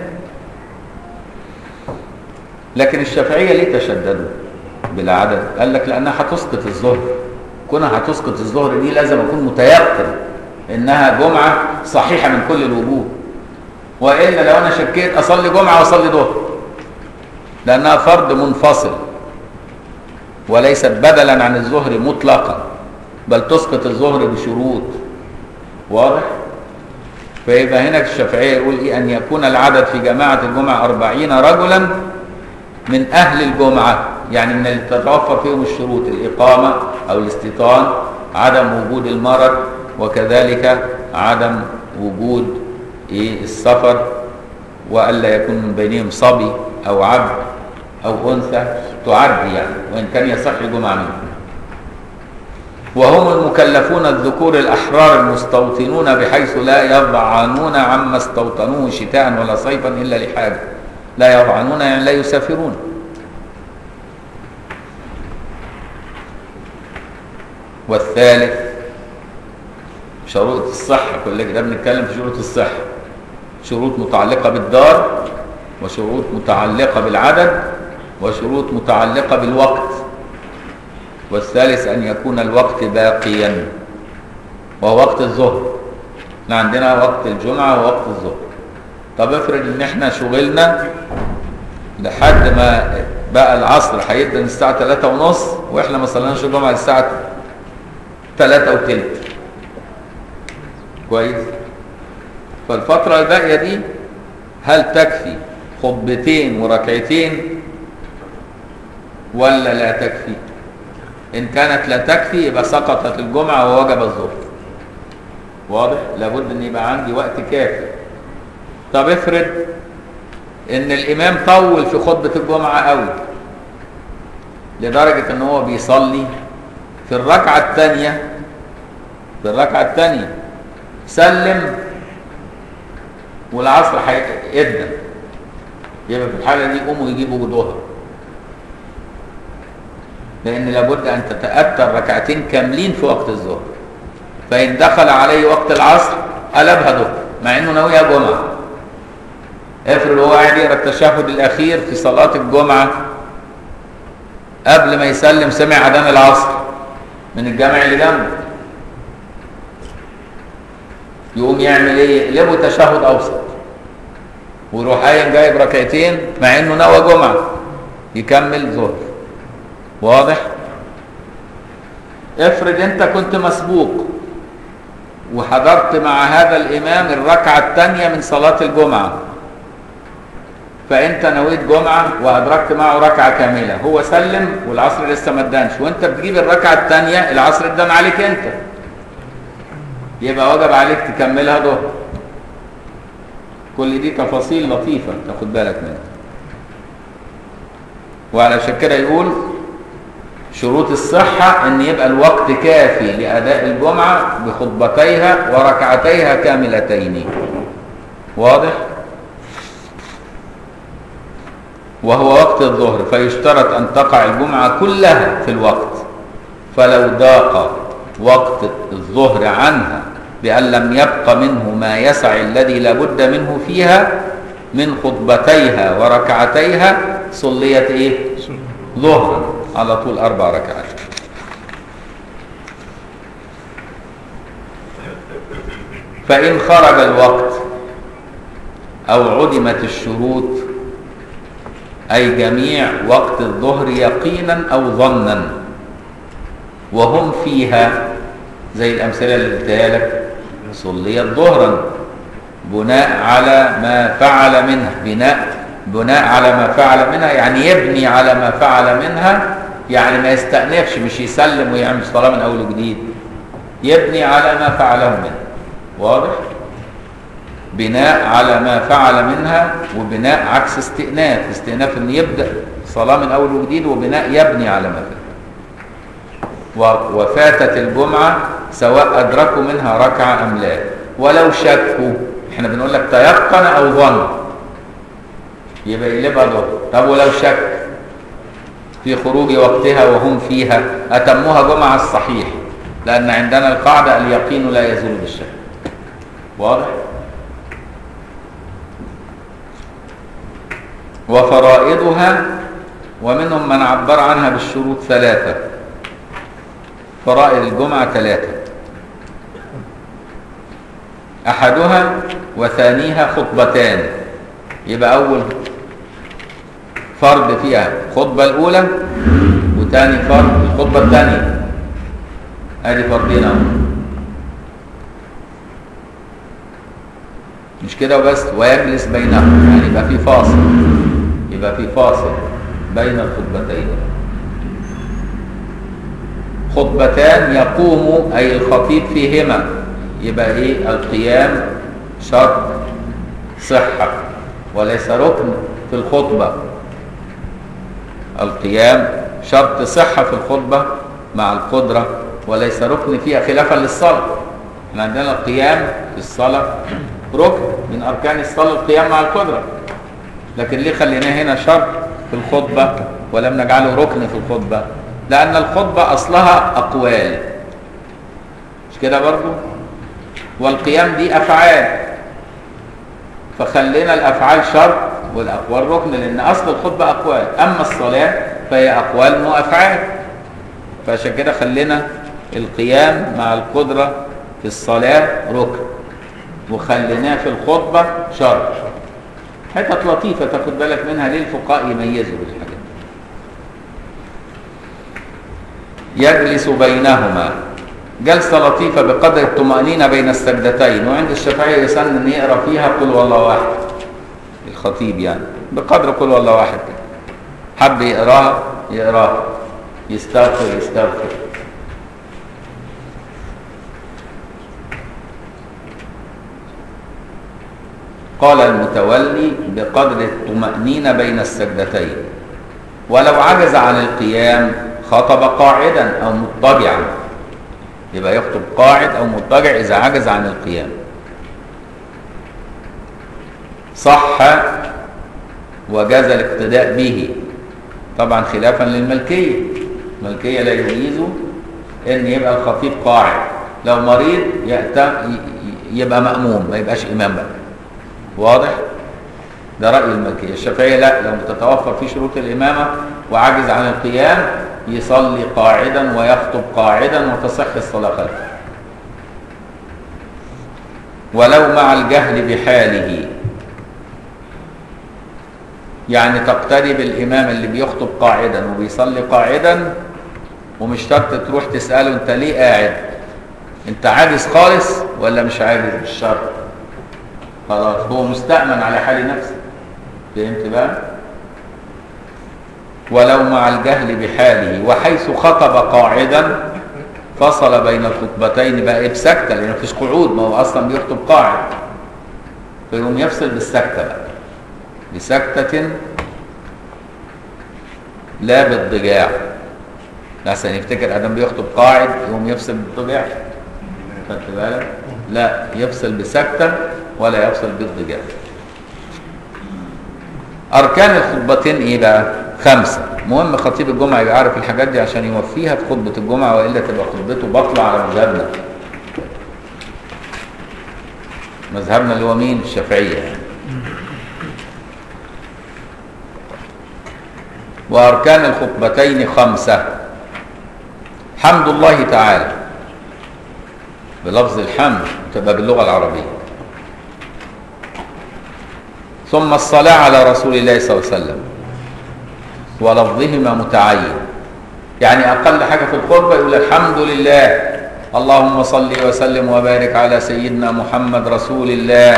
لكن الشافعية ليه تشددوا بالعدد قال لك لأنها هتسقط الظهر كونها هتسقط الظهر دي لازم أكون متيقن إنها جمعة صحيحة من كل الوجوه وإلا لو أنا شكيت أصلي جمعة وأصلي ظهر لأنها فرض منفصل وليست بدلا عن الظهر مطلقا بل تسقط الظهر بشروط واضح فيبقى هنا الشافعية يقول إيه أن يكون العدد في جماعة الجمعة أربعين رجلا من أهل الجمعة يعني من اللي تتوفر فيهم الشروط الإقامة أو الاستيطان عدم وجود المرض وكذلك عدم وجود إيه السفر وألا يكون من بينهم صبي أو عبد أو أنثى تعد يعني وإن كان يصح الجمعة منهم وهم المكلفون الذكور الأحرار المستوطنون بحيث لا يضعنون عما استوطنوه شتاء ولا صيفا إلا لحاجة لا يضعنون يعني لا يسافرون والثالث شروط الصحة كل كده بنتكلم في شروط الصحة شروط متعلقة بالدار وشروط متعلقة بالعدد وشروط متعلقة بالوقت والثالث أن يكون الوقت باقيا وهو وقت الظهر احنا عندنا وقت الجمعة ووقت الظهر طب افرض ان احنا شغلنا لحد ما بقى العصر هيبدا الساعة 3 ونص واحنا ما صليناش الجمعة الساعة 3 وتلت كويس فالفترة الباقية دي هل تكفي خطبتين وركعتين ولا لا تكفي إن كانت لا تكفي يبقى سقطت الجمعة ووجب الظهر واضح لابد أن يبقى عندي وقت كافي طب افرض ان الامام طول في خطبة الجمعة قوي لدرجة ان هو بيصلي في الركعة الثانية في الركعة الثانية سلم والعصر هيقدم يبقى في الحالة دي يقوموا يجيبوا ظهر لأن لابد أن تتأتى الركعتين كاملين في وقت الظهر فإن دخل عليه وقت العصر قلبها ظهر مع إنه ناويها جمعة افرض هو قاعد يقرا التشهد الأخير في صلاة الجمعة قبل ما يسلم سمع أذان العصر من الجامع اللي جنبه يقوم يعمل ايه؟ يقلبه تشهد أوسط ويروح قايم جايب ركعتين مع إنه نوى جمعة يكمل ظهر واضح افرض انت كنت مسبوق وحضرت مع هذا الامام الركعه الثانيه من صلاه الجمعه فانت نويت جمعه وادركت معه ركعه كامله هو سلم والعصر لسه ما ادانش وانت بتجيب الركعه الثانيه العصر ادان عليك انت يبقى وجب عليك تكملها ظهر كل دي تفاصيل لطيفه تاخد بالك منها وعلى كده يقول شروط الصحة ان يبقى الوقت كافي لأداء الجمعة بخطبتيها وركعتيها كاملتين واضح؟ وهو وقت الظهر فيشترط أن تقع الجمعة كلها في الوقت فلو ضاق وقت الظهر عنها بأن لم يبق منه ما يسع الذي لابد منه فيها من خطبتيها وركعتيها صليت ايه ظهرا على طول اربع ركعات فان خرج الوقت او عدمت الشروط اي جميع وقت الظهر يقينا او ظنا وهم فيها زي الامثله اللي قلتها لك صليت ظهرا بناء على ما فعل منها بناء بناء على ما فعل منها يعني يبني على ما فعل منها يعني ما يستأنفش مش يسلم ويعمل صلاة من أول وجديد يبني على ما فعله منها واضح؟ بناء على ما فعل منها وبناء عكس استئناف استئناف ان يبدأ صلاة من أول وجديد وبناء يبني على ما فعل وفاتت الجمعة سواء أدركوا منها ركعة أم لا ولو شكوا احنا بنقول لك تيقن أو ظن يبقى يقلبها ظهر طب ولو شك في خروج وقتها وهم فيها أتموها جمعة الصحيح لأن عندنا القاعدة اليقين لا يزول بالشك واضح؟ وفرائضها ومنهم من عبر عنها بالشروط ثلاثة فرائض الجمعة ثلاثة أحدها وثانيها خطبتان يبقى أول فرض فيها الخطبة الأولى وثاني فرض الخطبة الثانية ادي فرضين اهو مش كده وبس ويجلس بينهم يعني يبقى في فاصل يبقى في فاصل بين الخطبتين خطبتان يقوم اي الخطيب فيهما يبقى ايه القيام شرط صحة وليس ركن في الخطبة القيام شرط صحة في الخطبة مع القدرة وليس ركن فيها خلافا للصلاة احنا عندنا القيام في الصلاة ركن من أركان الصلاة القيام مع القدرة لكن ليه خليناه هنا شرط في الخطبة ولم نجعله ركن في الخطبة لأن الخطبة أصلها أقوال مش كده برضو والقيام دي أفعال فخلينا الأفعال شرط والأقوال ركن لأن أصل الخطبة أقوال أما الصلاة فهي أقوال وأفعال فعشان كده خلينا القيام مع القدرة في الصلاة ركن وخليناه في الخطبة شرط حتت لطيفة تاخد بالك منها ليه الفقهاء يميزوا بالحاجات يجلس بينهما جلسة لطيفة بقدر الطمأنينة بين السجدتين وعند الشافعية يسن ان يقرا فيها قل والله واحد الخطيب يعني بقدر قل والله واحد كده حب يقراها يقراها يستغفر يستغفر قال المتولي بقدر الطمأنينة بين السجدتين ولو عجز عن القيام خطب قاعدا أو مضطجعا يبقى يخطب قاعد أو مضطجع إذا عجز عن القيام صح وجاز الاقتداء به طبعا خلافا للملكية الملكية لا يجيزوا ان يبقى الخطيب قاعد لو مريض يبقى مأموم ما يبقاش إمام بقى واضح ده رأي الملكية الشافعية لا لو تتوفر في شروط الإمامة وعجز عن القيام يصلي قاعدا ويخطب قاعدا وتصح الصلاة خلفه ولو مع الجهل بحاله يعني تقتدي بالإمام اللي بيخطب قاعدا وبيصلي قاعدا ومش شرط تروح تسأله انت ليه قاعد انت عاجز خالص ولا مش عاجز مش شرط خلاص هو مستأمن على حال نفسه فهمت بقى ولو مع الجهل بحاله وحيث خطب قاعدا فصل بين الخطبتين بقى ايه بسكتة لان مفيش قعود ما هو اصلا بيخطب قاعد فيقوم يفصل بالسكتة بقى بسكتة لا بالضجاع لحسن يفتكر ادم بيخطب قاعد يقوم يفصل بالطبيعة خدت بالك لا يفصل بسكتة ولا يفصل بالضجاج اركان الخطبتين ايه بقى خمسة مهم خطيب الجمعة يبقى عارف الحاجات دي عشان يوفيها في خطبة الجمعة والا تبقى خطبته باطلة على مذهبنا مذهبنا اللي هو مين الشافعية يعني. وأركان الخطبتين خمسة حمد الله تعالى بلفظ الحمد تبقى باللغة العربية ثم الصلاة على رسول الله صلى الله عليه وسلم ولفظهما متعين يعني أقل حاجة في الخطبة يقول الحمد لله اللهم صل وسلم وبارك على سيدنا محمد رسول الله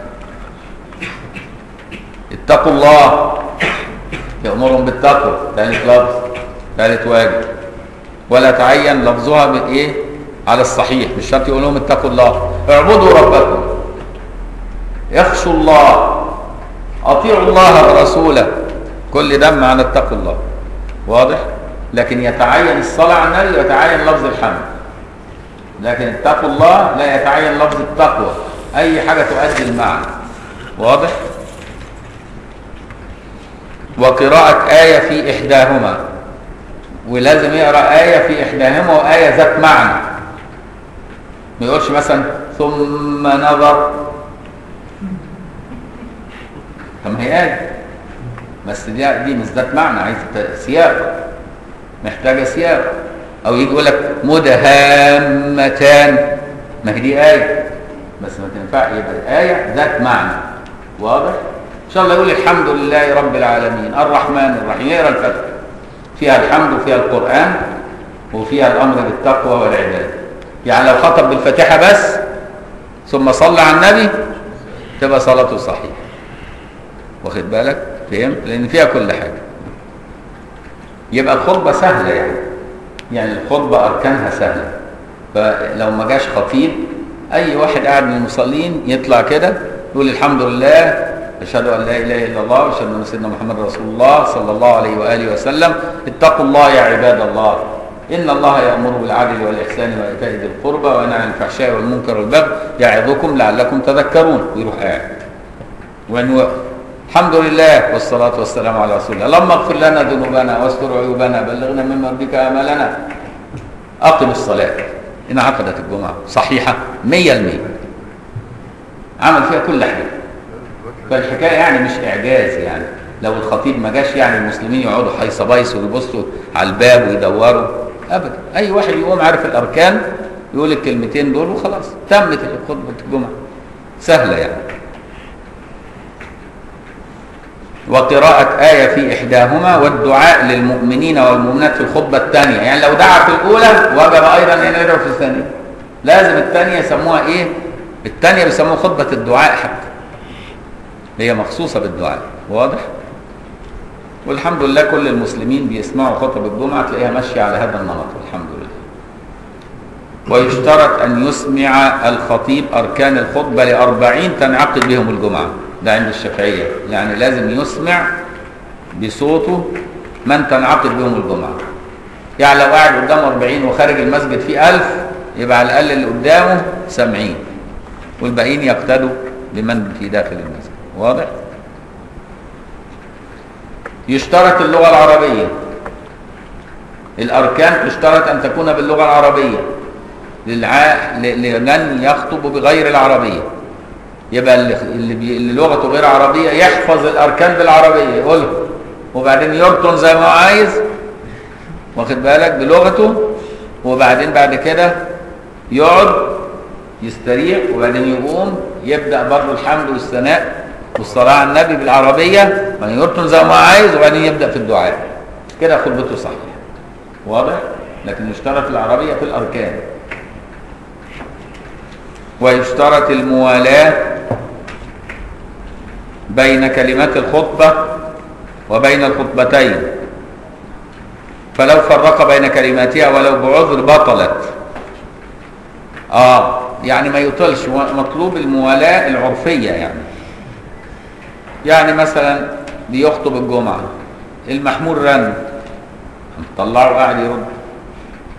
اتقوا الله يأمرهم بالتقوى ثالث لفظ ثالث واجب ولا تعين لفظها بايه على الصحيح مش شرط يقول لهم اتقوا الله اعبدوا ربكم اخشوا الله اطيعوا الله ورسوله كل ده معنى اتقوا الله واضح لكن يتعين الصلاة على النبي ويتعين لفظ الحمد لكن اتقوا الله لا يتعين لفظ التقوى اي حاجة تؤدي المعنى واضح وقراءة آية في إحداهما ولازم يقرأ آية في إحداهما وآية ذات معنى ما يقولش مثلا ثم نظر طب هي آية بس دي دي مش ذات معنى عايزة سياق محتاجة سياق أو يجي يقول لك مدهامتان ما هي دي آية بس ما تنفع يبقى آية ذات معنى واضح؟ إن شاء الله يقول الحمد لله رب العالمين الرحمن الرحيم يقرأ الفتح فيها الحمد وفيها القرآن وفيها الأمر بالتقوى والعبادة يعني لو خطب بالفاتحة بس ثم صلى على النبي تبقى صلاته صحيحة واخد بالك فهمت لأن فيها كل حاجة يبقى الخطبة سهلة يعني يعني الخطبة أركانها سهلة فلو ما جاش خطيب أي واحد قاعد من المصلين يطلع كده يقول الحمد لله أشهد أن لا إله إلا الله وأشهد أن سيدنا محمد رسول الله صلى الله عليه وآله وسلم اتقوا الله يا عباد الله إن الله يأمر بالعدل والإحسان وإيتاء ذي القربى وينهى عن الفحشاء والمنكر والبغي يعظكم لعلكم تذكرون ويروح قاعد وأن الحمد لله والصلاة والسلام على رسول الله اللهم اغفر لنا ذنوبنا واستر عيوبنا بلغنا من مرضك آمالنا أقم الصلاة إن عقدت الجمعة صحيحة مية المية عمل فيها كل حاجة فالحكايه يعني مش اعجاز يعني لو الخطيب ما جاش يعني المسلمين يقعدوا حيص بايص ويبصوا على الباب ويدوروا ابدا اي واحد يقوم عارف الاركان يقول الكلمتين دول وخلاص تمت خطبه الجمعه سهله يعني وقراءة آية في إحداهما والدعاء للمؤمنين والمؤمنات في الخطبة الثانية يعني لو دعا في الأولى وجب أيضا أن يدعو في الثانية لازم الثانية يسموها إيه؟ الثانية بيسموها خطبة الدعاء حتى هي مخصوصة بالدعاء واضح والحمد لله كل المسلمين بيسمعوا خطب الجمعة تلاقيها ماشية على هذا النمط والحمد لله ويشترط أن يسمع الخطيب أركان الخطبة لأربعين تنعقد بهم الجمعة ده عند الشافعية يعني لازم يسمع بصوته من تنعقد بهم الجمعة يعني لو قاعد قدامه 40 وخارج المسجد فيه 1000 يبقى على الأقل اللي قدامه سامعين والباقيين يقتدوا بمن في داخل المسجد واضح يشترط اللغة العربية الأركان تشترط أن تكون باللغة العربية للع... لمن يخطب بغير العربية يبقى اللي, اللي, بي... اللي لغته غير عربية يحفظ الأركان بالعربية يقولها وبعدين يرطن زي ما هو عايز واخد بالك بلغته وبعدين بعد كده يقعد يستريح وبعدين يقوم يبدأ برضه الحمد والثناء والصلاة على النبي بالعربية بعدين يرطن زي ما هو عايز وبعدين يبدأ في الدعاء كده خطبته صحيحة واضح؟ لكن يشترط العربية في الأركان ويشترط الموالاة بين كلمات الخطبة وبين الخطبتين فلو فرق بين كلماتها ولو بعذر بطلت اه يعني ما يطلش مطلوب الموالاة العرفية يعني يعني مثلا بيخطب الجمعة المحمول رن طلعه قاعد يرد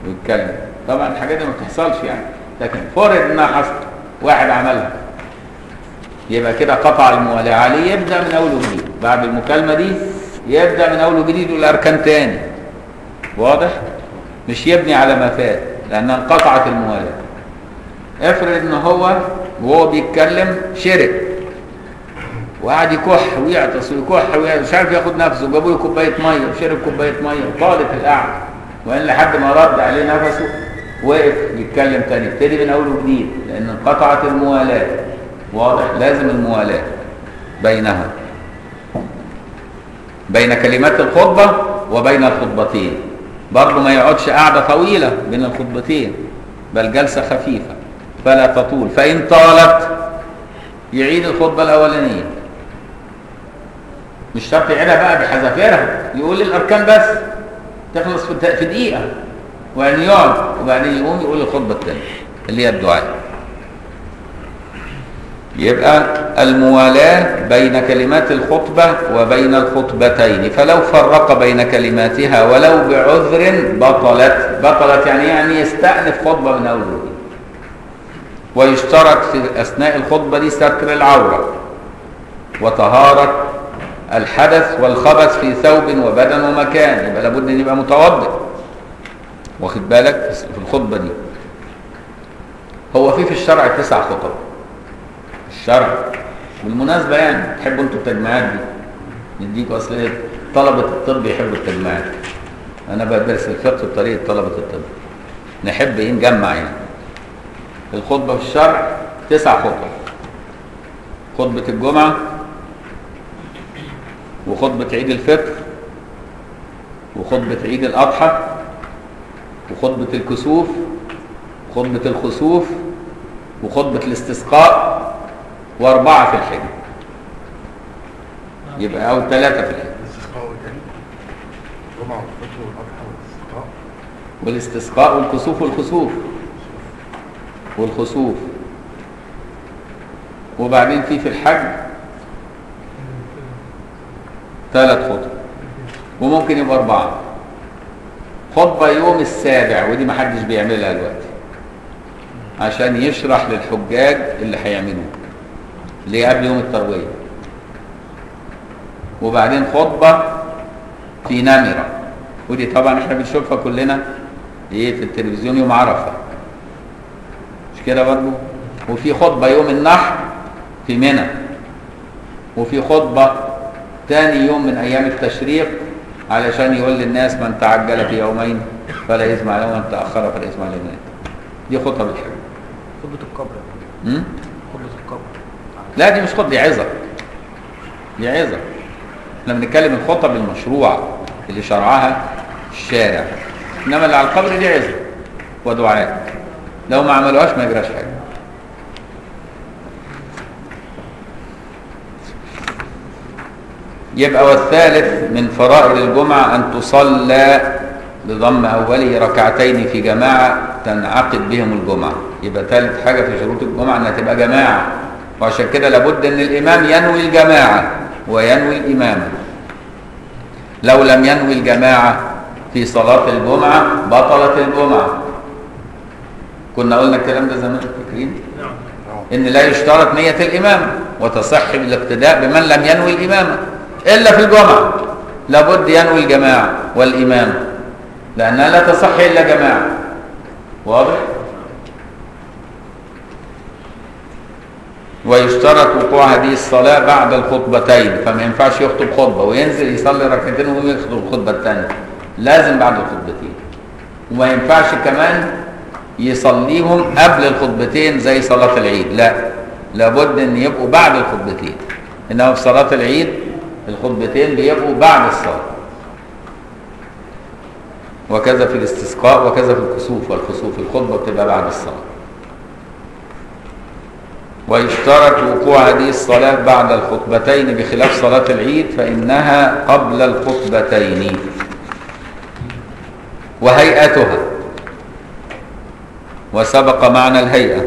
ويتكلم طبعا الحاجات دي ما بتحصلش يعني لكن فرض انها حصل واحد عملها يبقى كده قطع الموالاه عليه يبدا من اول وجديد بعد المكالمه دي يبدا من اول وجديد والاركان تاني واضح مش يبني على ما فات لان انقطعت الموالاه افرض ان هو وهو بيتكلم شرب وقعد يكح ويعطس ويكح ويعطس مش عارف ياخد نفسه جابوا له كوبايه ميه وشرب كوبايه ميه وطالت القعده وان لحد ما رد عليه نفسه وقف يتكلم تاني ابتدي من اول وجديد لان انقطعت الموالاه واضح لازم الموالاه بينها بين كلمات الخطبه وبين الخطبتين برضه ما يقعدش قعده طويله بين الخطبتين بل جلسه خفيفه فلا تطول فان طالت يعيد الخطبه الاولانيه مش شرط يعيدها بقى بحذافيرها يقول الاركان بس تخلص في في دقيقه وبعدين يقعد وبعدين يقوم يقول الخطبه الثانيه اللي هي الدعاء يبقى الموالاة بين كلمات الخطبة وبين الخطبتين فلو فرق بين كلماتها ولو بعذر بطلت بطلت يعني يعني يستأنف خطبة من أول وجديد ويشترط في أثناء الخطبة دي ستر العورة وطهارة الحدث والخبث في ثوب وبدن ومكان يبقى لابد ان يبقى متوضئ واخد بالك في الخطبة دي هو في في الشرع تسع خطب الشرع بالمناسبة يعني تحبوا انتوا التجمعات دي نديكوا اصل طلبة الطب يحبوا التجمعات انا بدرس الفقه بطريقة طلبة الطب نحب ايه نجمع يعني الخطبة في الشرع تسع خطب خطبة الجمعة وخطبة عيد الفطر وخطبة عيد الأضحى وخطبة الكسوف وخطبة الخسوف وخطبة الاستسقاء وأربعة في الحج يبقى أو ثلاثة في الحج الاستسقاء والجن الجمعة والفطر والأضحى والاستسقاء والاستسقاء والكسوف والخسوف والخسوف وبعدين في في الحج ثلاث خطب وممكن يبقى أربعة خطبة يوم السابع ودي ما حدش بيعملها دلوقتي عشان يشرح للحجاج اللي هيعملوه اللي هي قبل يوم التروية وبعدين خطبة في نمرة ودي طبعا احنا بنشوفها كلنا ايه في التلفزيون يوم عرفة مش كده برضه وفي خطبة يوم النحر في منى وفي خطبة تاني يوم من ايام التشريق علشان يقول للناس من تعجل في يومين فلا اثم عليه ومن تاخر فلا اثم عليه دي خطب الحج خطبة القبر م? خطبة القبر لا دي مش خطبه دي عظه دي عظه احنا بنتكلم الخطب المشروعه اللي شرعها الشارع انما اللي على القبر دي عظه ودعاء لو ما عملوهاش ما يجراش حاجه يبقى والثالث من فرائض الجمعة أن تصلى بضم أوله ركعتين في جماعة تنعقد بهم الجمعة يبقى ثالث حاجة في شروط الجمعة أنها تبقى جماعة وعشان كده لابد أن الإمام ينوي الجماعة وينوي الإمامة لو لم ينوي الجماعة في صلاة الجمعة بطلت الجمعة كنا قلنا الكلام ده زمان فاكرين؟ ان لا يشترط نية الامامة وتصح بالاقتداء بمن لم ينوي الامامة الا في الجمعة لابد ينوي الجماعة والامامة لانها لا تصح الا جماعة واضح ويشترط وقوع هذه الصلاة بعد الخطبتين فما ينفعش يخطب خطبة وينزل يصلي ركعتين ويقوم يخطب الخطبة الثانية لازم بعد الخطبتين وما ينفعش كمان يصليهم قبل الخطبتين زي صلاة العيد لا لابد ان يبقوا بعد الخطبتين انما في صلاة العيد الخطبتين بيبقوا بعد الصلاة وكذا في الاستسقاء وكذا في الكسوف والخسوف الخطبة بتبقى بعد الصلاة ويشترط وقوع هذه الصلاة بعد الخطبتين بخلاف صلاة العيد فإنها قبل الخطبتين وهيئتها وسبق معنى الهيئة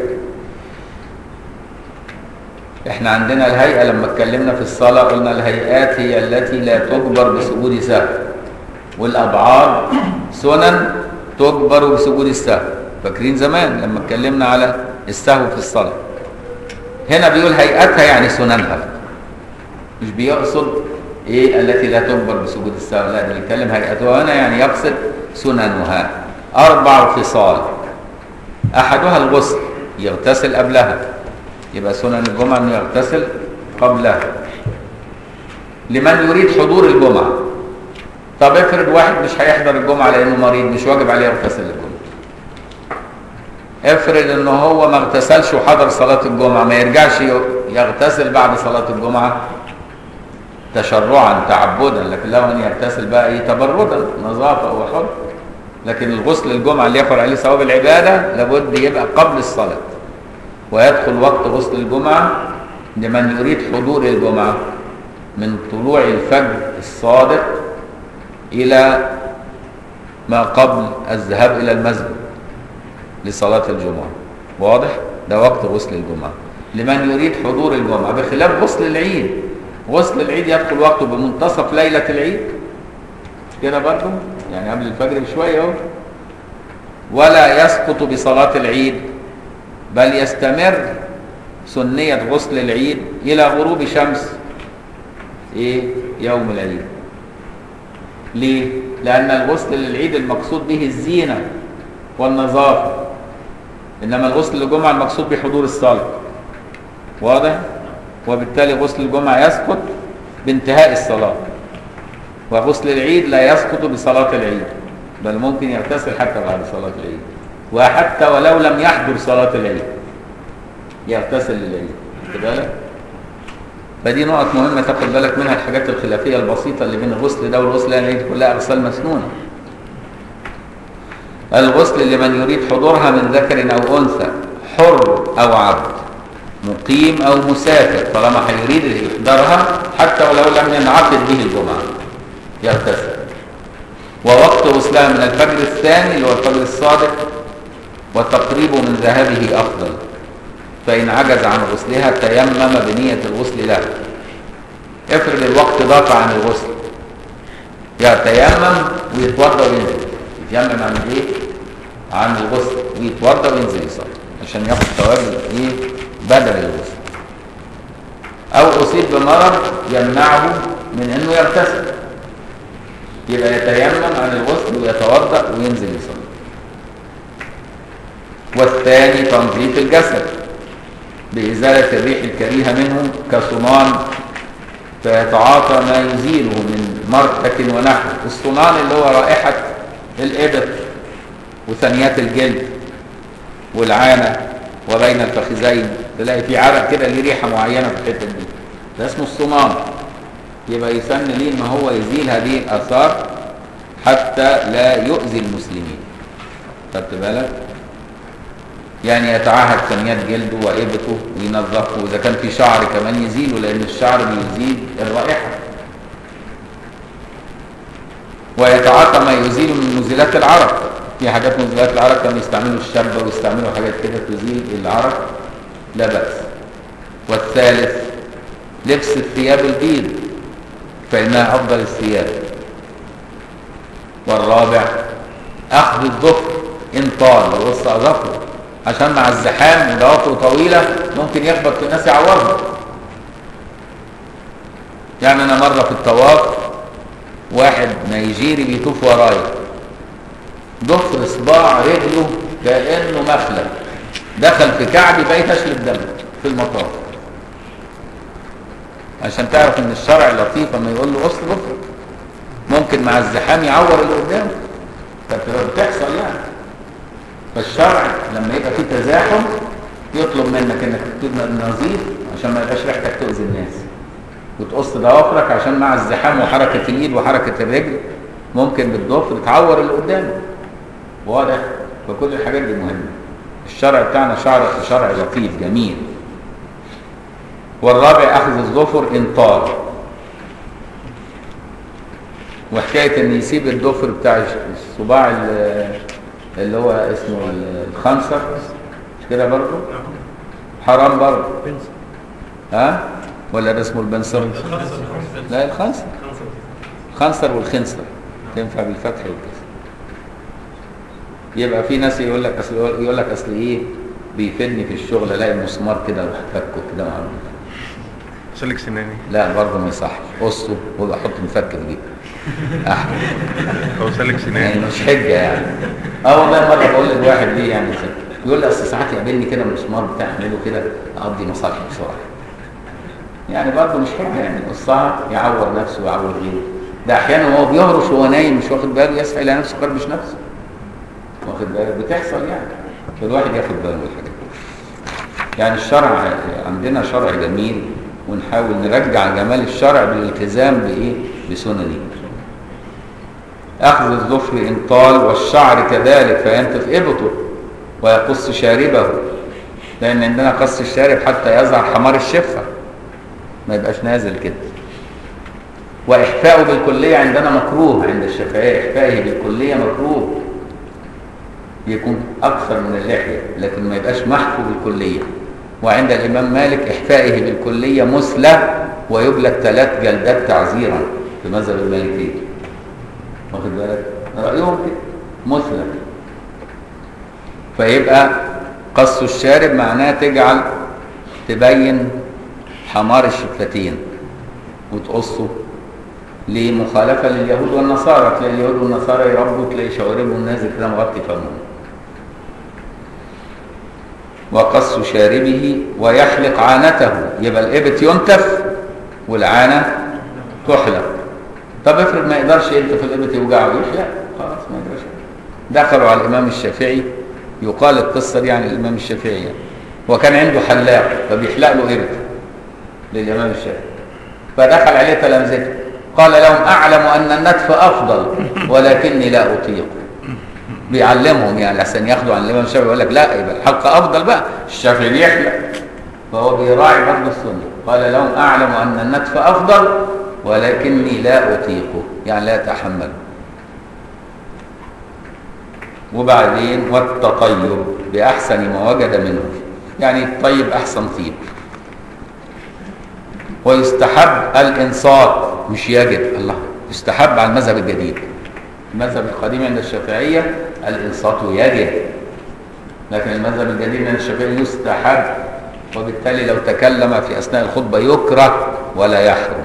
احنا عندنا الهيئة لما اتكلمنا في الصلاة قلنا الهيئات هي التي لا تجبر بسجود سهو والأبعاد سنن تجبر بسجود السهو فاكرين زمان لما اتكلمنا على السهو في الصلاة هنا بيقول هيئتها يعني سننها مش بيقصد ايه التي لا تجبر بسجود السهو لا ده بيتكلم هيئتها هنا يعني يقصد سننها اربع خصال احدها الغسل يغتسل قبلها يبقى سنن الجمعه انه يغتسل قبلها لمن يريد حضور الجمعه طب افرض واحد مش هيحضر الجمعه لانه مريض مش واجب عليه يغتسل الجمعه افرض ان هو ما اغتسلش وحضر صلاه الجمعه ما يرجعش يغتسل بعد صلاه الجمعه تشرعا تعبدا لكن له ان يغتسل بقى ايه تبردا نظافه هو حر لكن الغسل الجمعه اللي يقر عليه ثواب العباده لابد يبقى قبل الصلاه ويدخل وقت غسل الجمعه لمن يريد حضور الجمعه من طلوع الفجر الصادق الى ما قبل الذهاب الى المسجد لصلاه الجمعه واضح ده وقت غسل الجمعه لمن يريد حضور الجمعه بخلاف غسل العيد غسل العيد يدخل وقته بمنتصف ليله العيد كده برضه يعني قبل الفجر بشويه اهو ولا يسقط بصلاه العيد بل يستمر سنيه غسل العيد الى غروب شمس ايه يوم العيد ليه لان الغسل للعيد المقصود به الزينه والنظافه انما الغسل للجمعه المقصود بحضور الصلاه واضح وبالتالي غسل الجمعه يسقط بانتهاء الصلاه وغسل العيد لا يسقط بصلاه العيد بل ممكن يغتسل حتى بعد صلاه العيد وحتى ولو لم يحضر صلاه العيد يغتسل للعيد خد بالك فدي نقط مهمه تاخد بالك منها الحاجات الخلافيه البسيطه اللي بين الغسل ده والغسل ده دي كلها اغسال مسنونه الغسل لمن يريد حضورها من ذكر او انثى حر او عبد مقيم او مسافر طالما هيريد يحضرها حتى ولو لم ينعقد به الجمعه يغتسل ووقت غسلها من الفجر الثاني اللي هو الفجر الصادق وتقريب من ذهابه افضل فان عجز عن غسلها تيمم بنيه الغسل له افرض الوقت ضاق عن الغسل يتيمم ويتوضا وينزل يتيمم عن ايه عن الغسل ويتوضا وينزل يصلي عشان ياخد ثواب ايه بدل الغسل او اصيب بمرض يمنعه من انه يغتسل يبقى يتيمم عن الغسل ويتوضا وينزل يصلي والثاني تنظيف الجسد بإزالة الريح الكريهة منه كصنان فيتعاطى ما يزيله من مرتك ونحو الصنان اللي هو رائحة الإبط وثنيات الجلد والعانة وبين الفخذين تلاقي في عرق كده ليه ريحة معينة في الحتة دي ده اسمه الصنان يبقى يسن ليه ان هو يزيل هذه الآثار حتى لا يؤذي المسلمين خدت بالك يعني يتعاهد ثنيات جلده وإبطه وينظفه وإذا كان في شعر كمان يزيله لأن الشعر بيزيد الرائحة ويتعاطى ما يزيل من مزيلات العرق في حاجات مزيلات العرق كانوا يستعملوا الشبة ويستعملوا حاجات كده تزيل العرق لا بأس والثالث لبس الثياب البيض فإنها أفضل الثياب والرابع أخذ الظفر إن طال ووسع ظفره عشان مع الزحام وضوافره طويلة ممكن يخبط في الناس يعورهم يعني أنا مرة في الطواف واحد نيجيري بيطوف ورايا ضفر صباع رجله كأنه مخلب دخل في كعبي بقيت أشلب دم في المطاف عشان تعرف ان الشرع لطيف اما يقول له قص ضفرك ممكن مع الزحام يعور اللي قدامه بتحصل يعني فالشرع لما يبقى فيه تزاحم يطلب منك انك تبقى نظيف عشان ما يبقاش ريحتك تؤذي الناس وتقص ضوافرك عشان مع الزحام وحركه الايد وحركه الرجل ممكن بالضفر تعور اللي قدامك واضح فكل الحاجات دي مهمه الشرع بتاعنا شرع شرع لطيف جميل والرابع اخذ الظفر ان طال وحكايه ان يسيب الضفر بتاع الصباع اللي هو اسمه الخنصر مش كده برضه حرام برضه ها ولا ده اسمه البنصر لا الخنصر الخنصر والخنصر تنفع بالفتح والكسر يبقى في ناس يقول لك اصل يقول لك اصل ايه بيفيدني في الشغل الاقي مسمار كده اروح فكه كده معمول سلك سناني لا برضه ما يصحش قصه ويبقى حط مفك في جيبه احلى او سلك يعني سناني مش حجه يعني اه والله مره بقول لواحد ليه يعني يقول لي اصل ساعات يقابلني كده المسمار بتاع اعمله كده اقضي مصالحي بسرعه يعني برضه مش حجه يعني قصها يعور نفسه ويعور غيره ده احيانا وهو بيهرش وهو نايم مش واخد باله يسعى الى نفسه كربش نفسه واخد بالك بتحصل يعني فالواحد ياخد باله من الحاجات دي يعني الشرع عندنا شرع جميل ونحاول نرجع جمال الشرع بالالتزام بايه بسننه أخذ الظفر إن طال والشعر كذلك فينتف إبطه ويقص شاربه لأن عندنا قص الشارب حتى يظهر حمار الشفة ما يبقاش نازل كده وإحفاؤه بالكلية عندنا مكروه عند الشافعية إحفائه بالكلية مكروه يكون أكثر من اللحية لكن ما يبقاش محفو بالكلية وعند الإمام مالك إحفائه بالكلية مثلى ويبلغ ثلاث جلدات تعزيرا في مذهب المالكية واخد بالك رأيهم كده مثلى فيبقى قص الشارب معناه تجعل تبين حمار الشفتين وتقصه لمخالفة لليهود والنصارى تلاقي اليهود والنصارى يربوا تلاقي شواربهم نازل كده مغطي فمهم وقص شاربه ويحلق عانته يبقى الإبت ينتف والعانة تحلق طب افرض ما يقدرش ينتف الإبت يوجعه يحلق خلاص ما يقدرش دخلوا على الإمام الشافعي يقال القصة دي عن الإمام الشافعي يعني. وكان عنده حلاق فبيحلق له إبت للإمام الشافعي فدخل عليه تلامذته قال لهم أعلم أن النتف أفضل ولكني لا أطيق بيعلمهم يعني عشان ياخدوا عن الإمام الشافعي يقول لك لا يبقى الحلق أفضل بقى الشافعي بيحلق فهو بيراعي برضه السنة قال لهم أعلم أن النتف أفضل ولكني لا أطيقه يعني لا أتحمله وبعدين والتطيب بأحسن ما وجد منه يعني الطيب أحسن طيب ويستحب الإنصات مش يجب الله يستحب على المذهب الجديد المذهب القديم عند الشافعية الإنصات يجب لكن المذهب الجديد عند الشافعية يستحب وبالتالي لو تكلم في أثناء الخطبة يكره ولا يحرم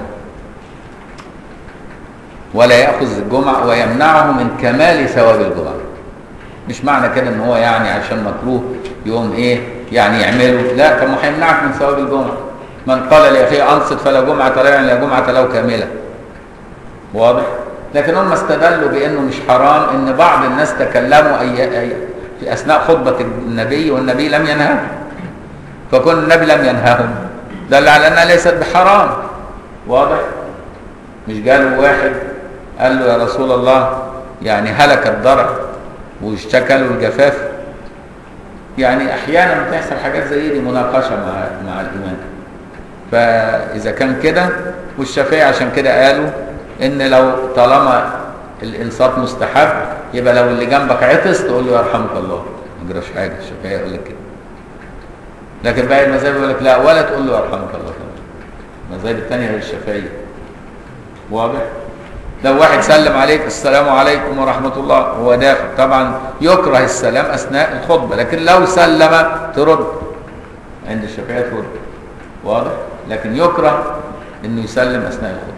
ولا يأخذ الجمعة ويمنعه من كمال ثواب الجمعة مش معنى كده ان هو يعني عشان مكروه يقوم ايه يعني يعمله لا طب ما هيمنعك من ثواب الجمعة من قال لاخيه انصت فلا جمعة له يعني لا جمعة له كاملة واضح لكن هم استدلوا بانه مش حرام ان بعض الناس تكلموا أي أي في اثناء خطبة النبي والنبي لم ينههم فكون النبي لم ينههم دل على انها ليست بحرام واضح مش قالوا واحد قال له يا رسول الله يعني هلك الضرع واشتكى له الجفاف يعني احيانا بتحصل حاجات زي دي مناقشه مع مع الامام فاذا كان كده والشافعي عشان كده قالوا ان لو طالما الانصات مستحب يبقى لو اللي جنبك عطس تقول له يرحمك الله ما يجراش حاجه الشافعي يقول لك كده لكن باقي المذاهب يقول لك لا ولا تقول له يرحمك الله المذاهب الثانيه غير الشافعيه واضح لو واحد سلم عليك السلام عليكم ورحمة الله هو داخل طبعا يكره السلام أثناء الخطبة لكن لو سلم ترد عند الشافعية ترد واضح لكن يكره انه يسلم أثناء الخطبة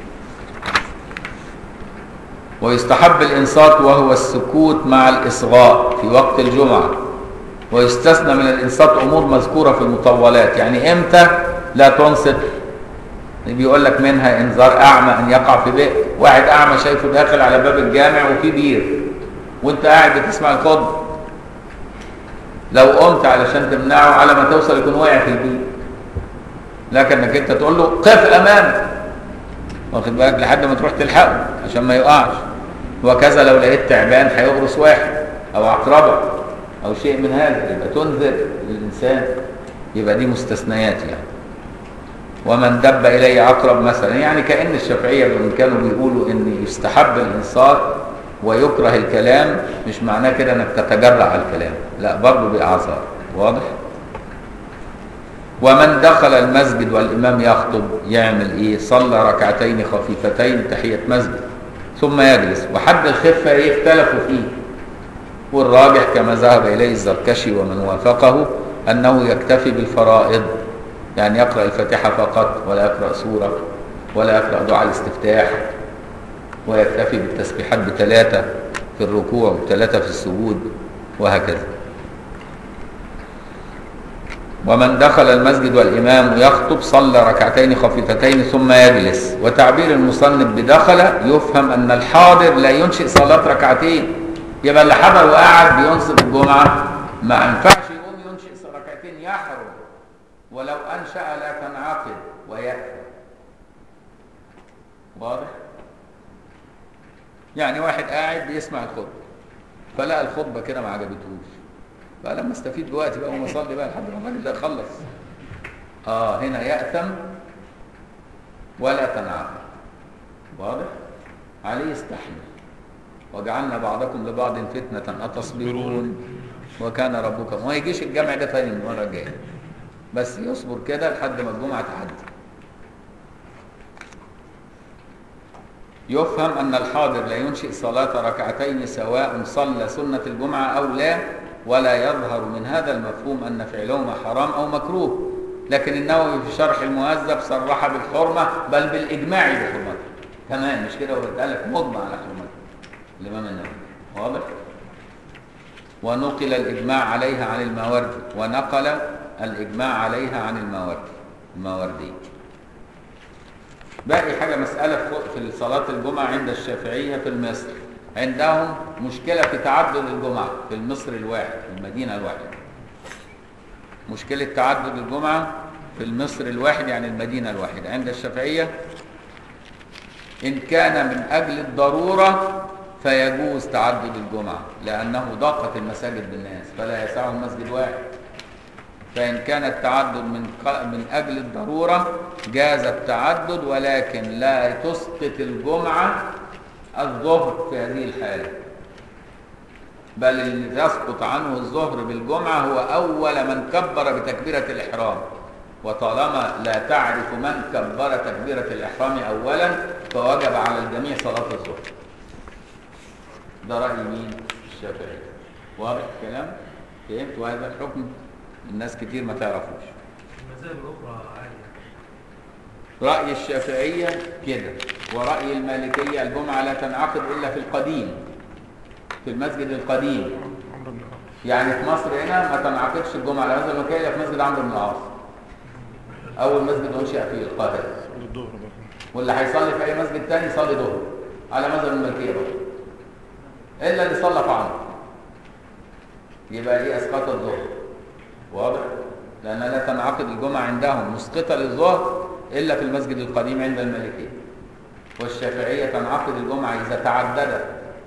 ويستحب الإنصات وهو السكوت مع الإصغاء في وقت الجمعة ويستثنى من الإنصات أمور مذكورة في المطولات يعني إمتى لا تنصت بيقول لك منها انذار اعمى ان يقع في بئر واحد اعمى شايفه داخل على باب الجامع وفي بير وانت قاعد بتسمع الخطبه لو قمت علشان تمنعه على ما توصل يكون واقع في البير لكنك انت تقول له قف امامك واخد بالك لحد ما تروح تلحقه عشان ما يقعش وكذا لو لقيت تعبان هيغرس واحد او عقربه او شيء من هذا يبقى تنذر الانسان يبقى دي مستثنيات يعني ومن دب إليه عقرب مثلا يعني كأن الشافعية من كانوا بيقولوا إن يستحب الإنصات ويكره الكلام مش معناه كده إنك تتجرع على الكلام لا برضه بأعذار واضح ومن دخل المسجد والإمام يخطب يعمل إيه صلى ركعتين خفيفتين تحية مسجد ثم يجلس وحد الخفة إيه اختلفوا فيه والراجح كما ذهب إليه الزركشي ومن وافقه أنه يكتفي بالفرائض يعني يقرأ الفاتحة فقط ولا يقرأ سورة ولا يقرأ دعاء الاستفتاح ويكتفي بالتسبيحات بثلاثة في الركوع وثلاثة في السجود وهكذا ومن دخل المسجد والإمام يخطب صلى ركعتين خفيفتين ثم يجلس وتعبير المصنف بدخل يفهم أن الحاضر لا ينشئ صلاة ركعتين يبقى اللي حضر وقعد بينصب الجمعة ما ينفعش يقوم ينشئ ركعتين يحرم ولو أنشأ لا تنعقد ويكفي واضح؟ يعني واحد قاعد بيسمع الخطبة فلقى الخطبة كده ما عجبتهوش فلما استفيد بوقتي بقى وما اصلي بقى لحد ما الراجل ده يخلص اه هنا يأتم ولا تنعقد واضح؟ عليه يستحمل وجعلنا بعضكم لبعض فتنة أتصبرون وكان ربك ما يجيش الجمع ده تاني المرة الجاية بس يصبر كده لحد ما الجمعة تعدي يفهم أن الحاضر لا ينشئ صلاة ركعتين سواء صلى سنة الجمعة أو لا ولا يظهر من هذا المفهوم أن فعلهما حرام أو مكروه لكن النووي في شرح المهذب صرح بالحرمة بل بالإجماع بحرمته كمان مش كده وقال لك مجمع على حرمته الإمام النووي واضح؟ ونقل الإجماع عليها عن الماوردي ونقل الإجماع عليها عن الماوردي الماوردي باقي حاجة مسألة في صلاة الجمعة عند الشافعية في مصر عندهم مشكلة في تعدد الجمعة في المصر الواحد في المدينة الواحدة مشكلة تعدد الجمعة في المصر الواحد يعني المدينة الواحدة عند الشافعية إن كان من أجل الضرورة فيجوز تعدد الجمعة لأنه ضاقت المساجد بالناس فلا يسعه المسجد واحد فإن كان التعدد من من أجل الضرورة جاز التعدد ولكن لا تسقط الجمعة الظهر في هذه الحالة بل اللي يسقط عنه الظهر بالجمعة هو أول من كبر بتكبيرة الإحرام وطالما لا تعرف من كبر تكبيرة الإحرام أولا فوجب على الجميع صلاة الظهر ده رأي مين؟ الشافعي واضح الكلام؟ فهمت وهذا الحكم الناس كتير ما تعرفوش المذاهب الأخرى عالية رأي الشافعية كده ورأي المالكية الجمعة لا تنعقد إلا في القديم في المسجد القديم يعني في مصر هنا ما تنعقدش الجمعة لا مسجد الملكية إلا في مسجد عمرو بن العاص أول مسجد أنشأ في القاهرة واللي هيصلي في أي مسجد تاني يصلي ظهر على مذهب الملكية برضه إلا اللي صلى في عمرو يبقى إيه أسقط الظهر واضح؟ لأن لا تنعقد الجمعة عندهم مسقطة للظهر إلا في المسجد القديم عند المالكية والشافعية تنعقد الجمعة إذا تعددت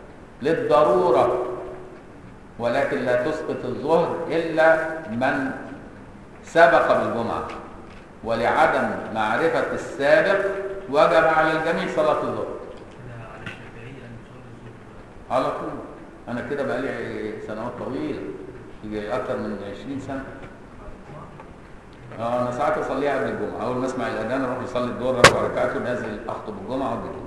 للضرورة ولكن لا تسقط الظهر إلا من سبق بالجمعة ولعدم معرفة السابق وجب على الجميع صلاة الظهر كده على الشافعية أن تصلي الظهر على طول أنا كده بقالي سنوات طويلة يجي أكتر من 20 سنة اه انا ساعات اصليها قبل الجمعه اول ما اسمع الاذان اروح اصلي الظهر اربع ركعات ونازل اخطب الجمعه واقعد الجمعه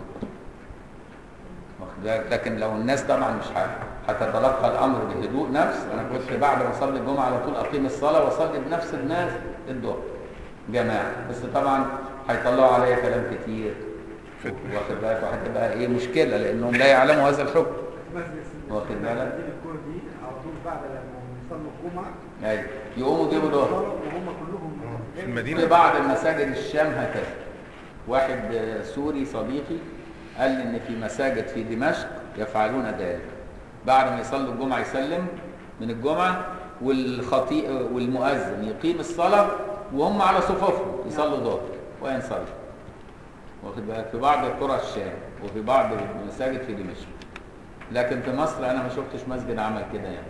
واخد بالك؟ لكن لو الناس طبعا مش ح- هتتلقى الامر بهدوء نفس انا كنت بعد ما اصلي الجمعه على طول اقيم الصلاه واصلي بنفس الناس الظهر جماعه بس طبعا هيطلعوا عليا كلام كتير واخد بالك وهتبقى ايه مشكله لانهم لا يعلموا هذا الحكم واخد بالك الكورة دي على طول بعد لما يصلوا الجمعة ايوه يقوموا يجيبوا ظهر وهم كلهم في في المدينة بعض المساجد الشام هكذا واحد آه، سوري صديقي قال لي ان في مساجد في دمشق يفعلون ذلك بعد ما يصلوا الجمعه يسلم من الجمعه والخطيب والمؤذن يقيم الصلاه وهم على صفوفهم يصلوا ظهر وينصرف واخد بالك في بعض قرى الشام وفي بعض المساجد في دمشق لكن في مصر انا ما شفتش مسجد عمل كده يعني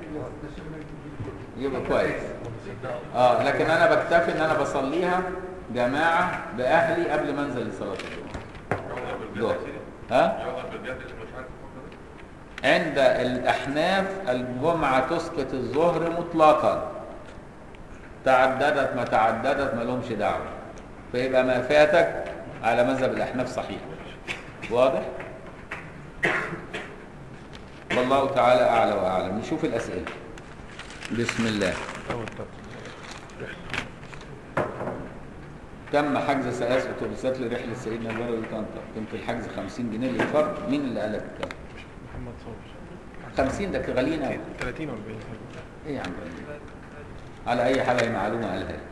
يبقى كويس اه لكن انا بكتفي ان انا بصليها جماعه باهلي قبل ما انزل لصلاه الجمعه ظهر. ها عند الاحناف الجمعه تسقط الظهر مطلقا تعددت ما تعددت ما لهمش دعوه فيبقى ما فاتك على مذهب الاحناف صحيح واضح والله تعالى أعلى وأعلم نشوف الأسئلة بسم الله تم حجز ثلاث أتوبيسات لرحلة سيدنا البر لطنطا قيمة الحجز 50 جنيه للفرد مين اللي قال لك الكلام؟ محمد صابر 50 ده غاليين قوي 30 و 40 ايه يا عم على اي حال هي معلومه قالها لي.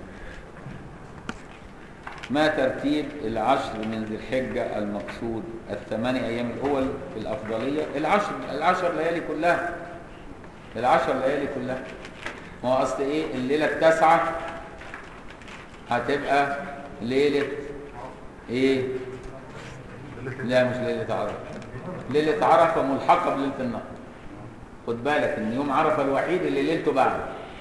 ما ترتيب العشر من ذي الحجه المقصود الثماني ايام الاول في الافضليه العشر العشر ليالي كلها العشر ليالي كلها ما هو اصل ايه الليله التاسعه هتبقى ليله ايه لا مش ليله عرفه ليله عرفه ملحقه بليله النهر خد بالك ان يوم عرفه الوحيد اللي ليلته بعد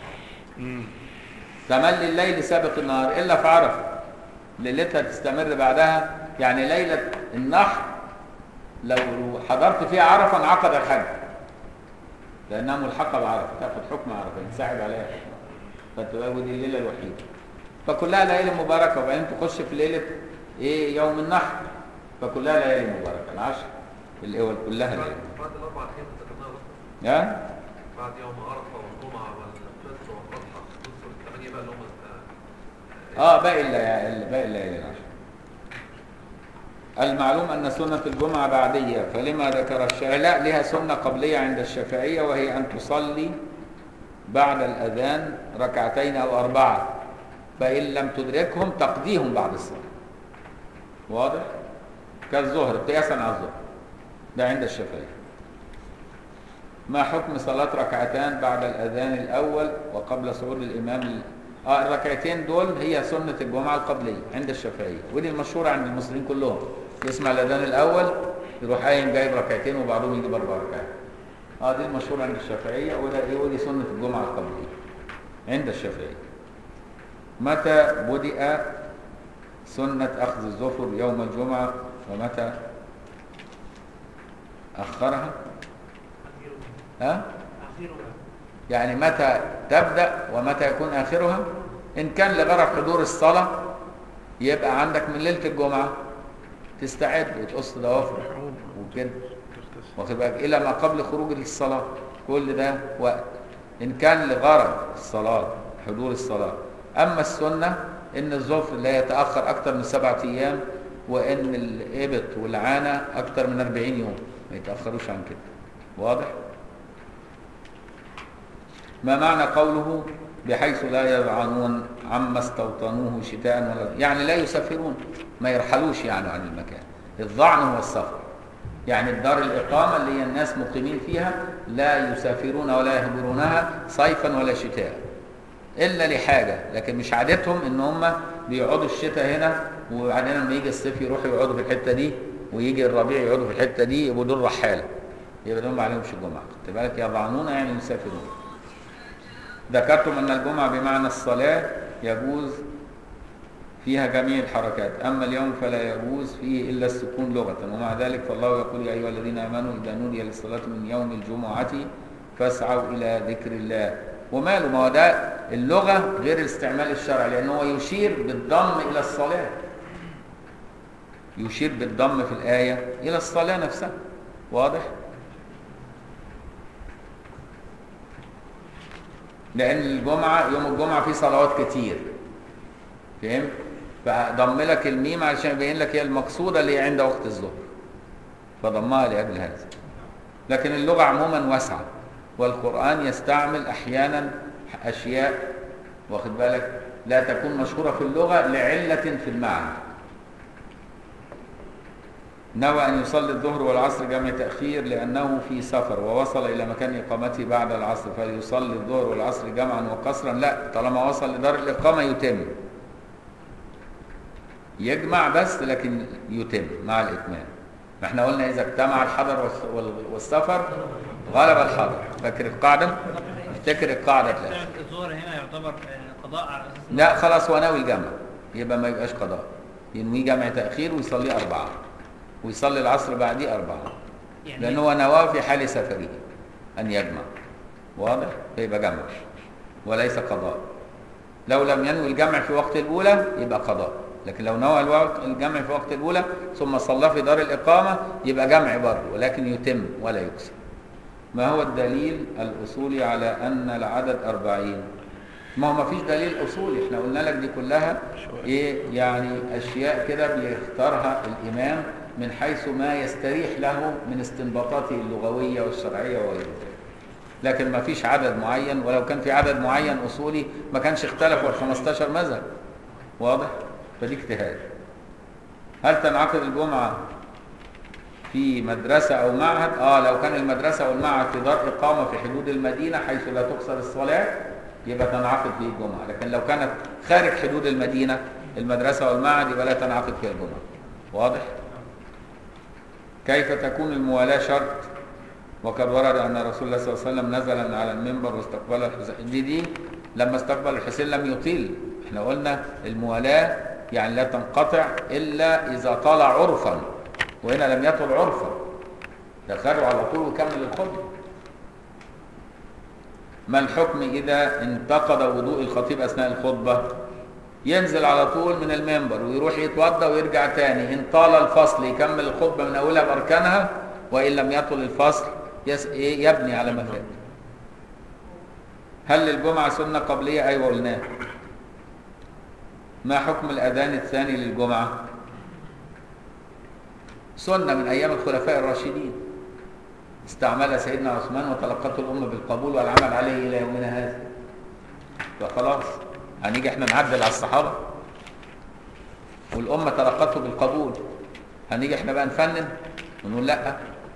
تملي الليل سابق النهار الا في عرفه ليلتها تستمر بعدها يعني ليله النحر لو حضرت فيها عرفه انعقد الحج لانها ملحقه بعرفه تاخد حكم عرفه ينسحب عليها حكم فتبقى دي الليله الوحيده فكلها ليالي مباركه وبعدين تخش في ليله ايه يوم النحر فكلها ليالي مباركه العشر الاول كلها ليالي بعد الاربع ايام ذكرناها بس ها بعد يوم عرفه والجمعه والفطر والاضحى والسدس والثمانيه بقى اللي هم اه باقي الليالي باقي الليالي العشر المعلوم ان سنه الجمعه بعديه فلما ذكر الشافعي لا لها سنه قبليه عند الشافعيه وهي ان تصلي بعد الاذان ركعتين او اربعه فان لم تدركهم تقضيهم بعد الصلاه واضح كالظهر قياسا على الظهر ده عند الشافعيه ما حكم صلاة ركعتان بعد الأذان الأول وقبل صعود الإمام ال... آه الركعتين دول هي سنة الجمعة القبلية عند الشافعية ودي المشهورة عند المسلمين كلهم يسمع الأذان الأول يروح قايم جايب ركعتين وبعضهم يجيب أربع ركعات اه دي المشهورة عند الشافعية وده إيه ودي سنة الجمعة القبلية عند الشافعية متى بدأ سنة أخذ الظفر يوم الجمعة ومتى أخرها ها؟ يعني متى تبدأ ومتى يكون آخرها إن كان لغرض حضور الصلاة يبقى عندك من ليلة الجمعة تستعد وتقص ضوافر وكده واخد بالك إلى ما قبل خروج الصلاة كل ده وقت إن كان لغرض الصلاة حضور الصلاة أما السنة إن الظفر لا يتأخر أكثر من سبعة أيام وإن الإبط والعانة أكثر من 40 يوم ما يتأخروش عن كده واضح؟ ما معنى قوله بحيث لا يذعنون عما استوطنوه شتاء ولا يعني لا يسافرون ما يرحلوش يعني عن المكان الظعن هو السفر يعني الدار الإقامة اللي هي الناس مقيمين فيها لا يسافرون ولا يهجرونها صيفا ولا شتاء إلا لحاجة لكن مش عادتهم إن هم بيقعدوا الشتاء هنا وبعدين لما يجي الصيف يروحوا يقعدوا في الحتة دي ويجي الربيع يقعدوا في الحتة دي يبقوا دول رحالة يبقى دول ما عليهمش الجمعة خد بالك يضعنون يعني يسافرون ذكرتم أن الجمعة بمعنى الصلاة يجوز فيها جميع الحركات أما اليوم فلا يجوز فيه إلا السكون لغة ومع ذلك فالله يقول يا أيها الذين آمنوا إذا نودي للصلاة من يوم الجمعة فاسعوا إلى ذكر الله وماله ما هو ده اللغة غير الاستعمال الشرعي لأنه يشير بالضم إلى الصلاة يشير بالضم في الآية إلى الصلاة نفسها واضح؟ لأن الجمعة يوم الجمعة فيه صلوات كتير فهمت؟ فضم لك الميم علشان يبين لك هي المقصودة اللي هي عند وقت الظهر فضمها لأجل هذا لكن اللغة عموما واسعة والقرآن يستعمل أحيانا أشياء واخد بالك لا تكون مشهورة في اللغة لعلة في المعنى نوى أن يصلي الظهر والعصر جمع تأخير لأنه في سفر ووصل إلى مكان إقامته بعد العصر فليصلي الظهر والعصر جمعا وقصرا لا طالما وصل لدار الإقامة يتم يجمع بس لكن يتم مع الإتمام ما احنا قلنا إذا اجتمع الحضر والسفر غلب الحضر فاكر القاعدة؟ افتكر القاعدة تلاقي الظهر هنا يعتبر آه، قضاء على اساس إن- لا خلاص هو ناوي الجمع يبقى ما يبقاش قضاء ينوي جمع تأخير ويصلي أربعة ويصلي العصر بعديه أربعة يعني لأن هو نواه في حال سفره أن يجمع واضح فيبقى جمع وليس قضاء لو لم ينوي الجمع في وقت الأولى يبقى قضاء لكن لو نوى الوقت الجمع في وقت الأولى ثم صلى في دار الإقامة يبقى جمع برضه ولكن يتم ولا يكسر ما هو الدليل الأصولي على أن العدد أربعين ما هو ما فيش دليل أصولي احنا قلنا لك دي كلها إيه يعني أشياء كده بيختارها الإمام من حيث ما يستريح له من استنباطاته اللغوية والشرعية وغير ذلك لكن ما فيش عدد معين ولو كان في عدد معين أصولي ما كانش اختلفوا ال 15 مذهب واضح؟ فدي اجتهاد هل تنعقد الجمعة في مدرسة أو معهد؟ آه لو كان المدرسة أو المعهد في دار إقامة في حدود المدينة حيث لا تقصر الصلاة يبقى تنعقد فيه الجمعة، لكن لو كانت خارج حدود المدينة المدرسة والمعهد يبقى لا تنعقد فيها الجمعة. واضح؟ كيف تكون الموالاة شرط؟ وقد ورد أن رسول الله صلى الله عليه وسلم نزل من على المنبر واستقبل الحسين دي دي لما استقبل الحسين لم يطيل احنا قلنا الموالاة يعني لا تنقطع إلا إذا طال عرفا وهنا لم يطل عرفا ده خده على طول وكمل الخطبة ما الحكم إذا انتقد وضوء الخطيب أثناء الخطبة ينزل على طول من المنبر ويروح يتوضا ويرجع تاني إن طال الفصل يكمل الخطبة من أولها بأركانها وإن لم يطل الفصل يس... إيه يبني على ما فات هل للجمعة سنة قبلية؟ أيوة قلناها ما حكم الأذان الثاني للجمعة؟ سنة من أيام الخلفاء الراشدين استعملها سيدنا عثمان وتلقته الأمة بالقبول والعمل عليه إلى يومنا هذا فخلاص هنيجي احنا نعدل على الصحابة والأمة تلقته بالقبول هنيجي احنا بقى نفنن ونقول لأ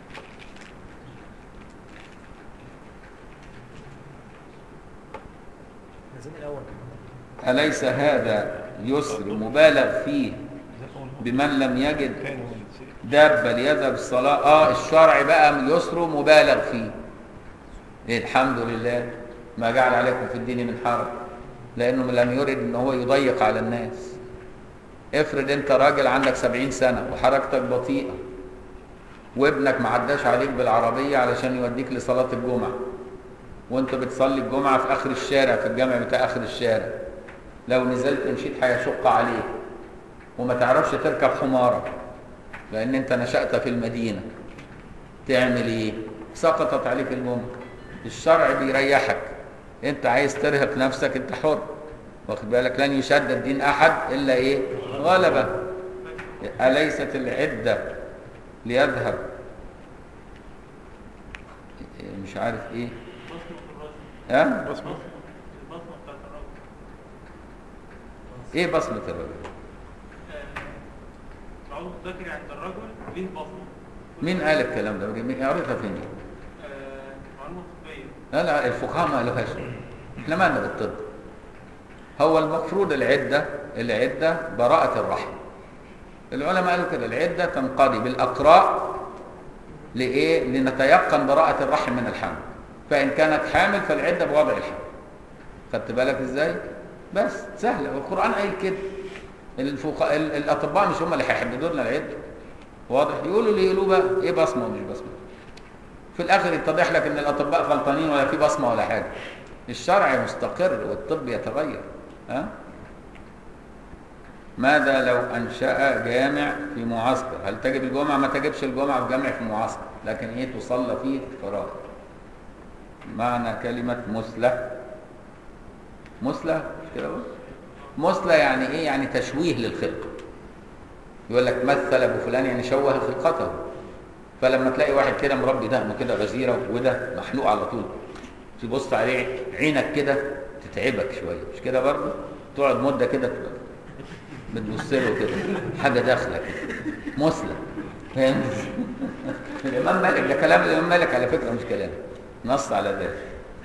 أليس هذا يسر مبالغ فيه بمن لم يجد دابة ليذهب الصلاة اه الشرع بقى يسره مبالغ فيه إيه الحمد لله ما جعل عليكم في الدين من حرج لأنه لم يرد ان هو يضيق على الناس افرض انت راجل عندك سبعين سنة وحركتك بطيئة وابنك ما عداش عليك بالعربية علشان يوديك لصلاة الجمعة وانت بتصلي الجمعة في اخر الشارع في الجامع بتاع اخر الشارع لو نزلت مشيت هيشق عليك وما تعرفش تركب حمارك لان انت نشأت في المدينة تعمل ايه سقطت عليك الجمعة الشرع بيريحك انت عايز ترهق نفسك انت حر واخد بالك لن يشدد دين احد الا ايه غلبه اليست العده ليذهب مش عارف ايه ها البصمة بتاعت الرجل ايه بصمه الرجل العضو الذكري عند الرجل ليه بصمة مين قال الكلام ده مين قريتها فين دي آه، معلومة طبية لا لا الفقهاء ما قالوهاش احنا مالنا بالطب هو المفروض العدة العدة براءة الرحم العلماء قالوا كده العدة تنقضي بالأقراء لإيه؟ لنتيقن براءة الرحم من الحمل فإن كانت حامل فالعدة بوضع الحمل خدت بالك إزاي؟ بس سهلة والقرآن قايل كده الفقهاء ال- الأطباء مش هم اللي هيحددوا لنا العدة واضح يقولوا اللي يقولوه بقى إيه بصمة ومش بصمة في الاخر يتضح لك ان الاطباء غلطانين ولا في بصمه ولا حاجه الشرع مستقر والطب يتغير ها ماذا لو انشا جامع في معسكر هل تجب الجمعه ما تجبش الجمعه في جامع في معسكر لكن ايه تصلى فيه فرائض معنى كلمه مثلى مثلى مش كده بقى مثلى يعني ايه يعني تشويه للخلق يقول لك مثل بفلان يعني شوه خلقته فلما تلاقي واحد كده مربي دقنه كده غزيره وده محلوق على طول تبص عليه عينك كده تتعبك شويه مش كده برضه تقعد مده كده تبقى بتبص له كده حاجه داخله كده مثلى فاهم الامام مالك ده كلام الامام مالك على فكره مش كلام نص على ذلك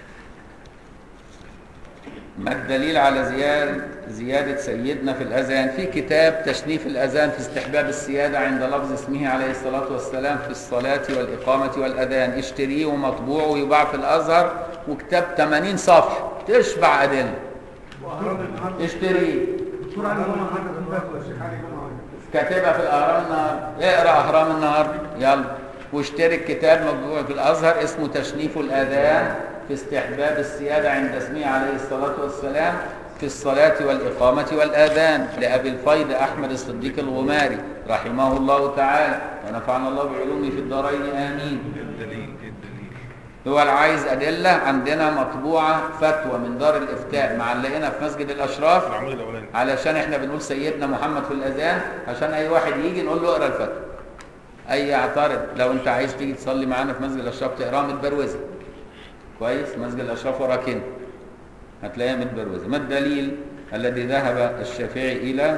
ما الدليل على زيادة زيادة سيدنا في الأذان في كتاب تشنيف الأذان في استحباب السيادة عند لفظ اسمه عليه الصلاة والسلام في الصلاة والإقامة والأذان اشتريه ومطبوع ويباع في الأزهر وكتاب 80 صفحة تشبع أدلة اشتريه دكتور علي جمعه حاجه جنبك والشيخ علي جمعه كاتبها في الأهرام النهار اقرأ أهرام النهار يلا واشترك كتاب مطبوع في الأزهر اسمه تشنيف الأذان في استحباب السيادة عند اسمه عليه الصلاة والسلام في الصلاة والإقامة والآذان لأبي الفيض أحمد الصديق الغماري رحمه الله تعالى ونفعنا الله بعلومه في الدارين آمين الدليل الدليل هو اللي عايز أدلة عندنا مطبوعة فتوى من دار الإفتاء معلقينها في مسجد الأشراف العمود الاولاني علشان احنا بنقول سيدنا محمد في الأذان عشان أي واحد يجي نقول له اقرا الفتوى أي يعترض لو أنت عايز تيجي تصلي معانا في مسجد الأشراف تقراها متبروزة كويس مسجد الأشراف وراك هنا هتلاقيها متبروزة ما الدليل الذي ذهب الشافعي إلى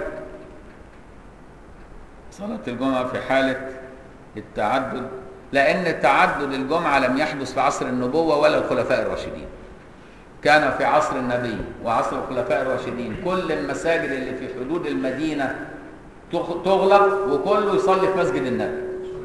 صلاة الجمعة في حالة التعدد لأن تعدد الجمعة لم يحدث في عصر النبوة ولا الخلفاء الراشدين كان في عصر النبي وعصر الخلفاء الراشدين كل المساجد اللي في حدود المدينة تغ- تغلق وكله يصلي في مسجد النبي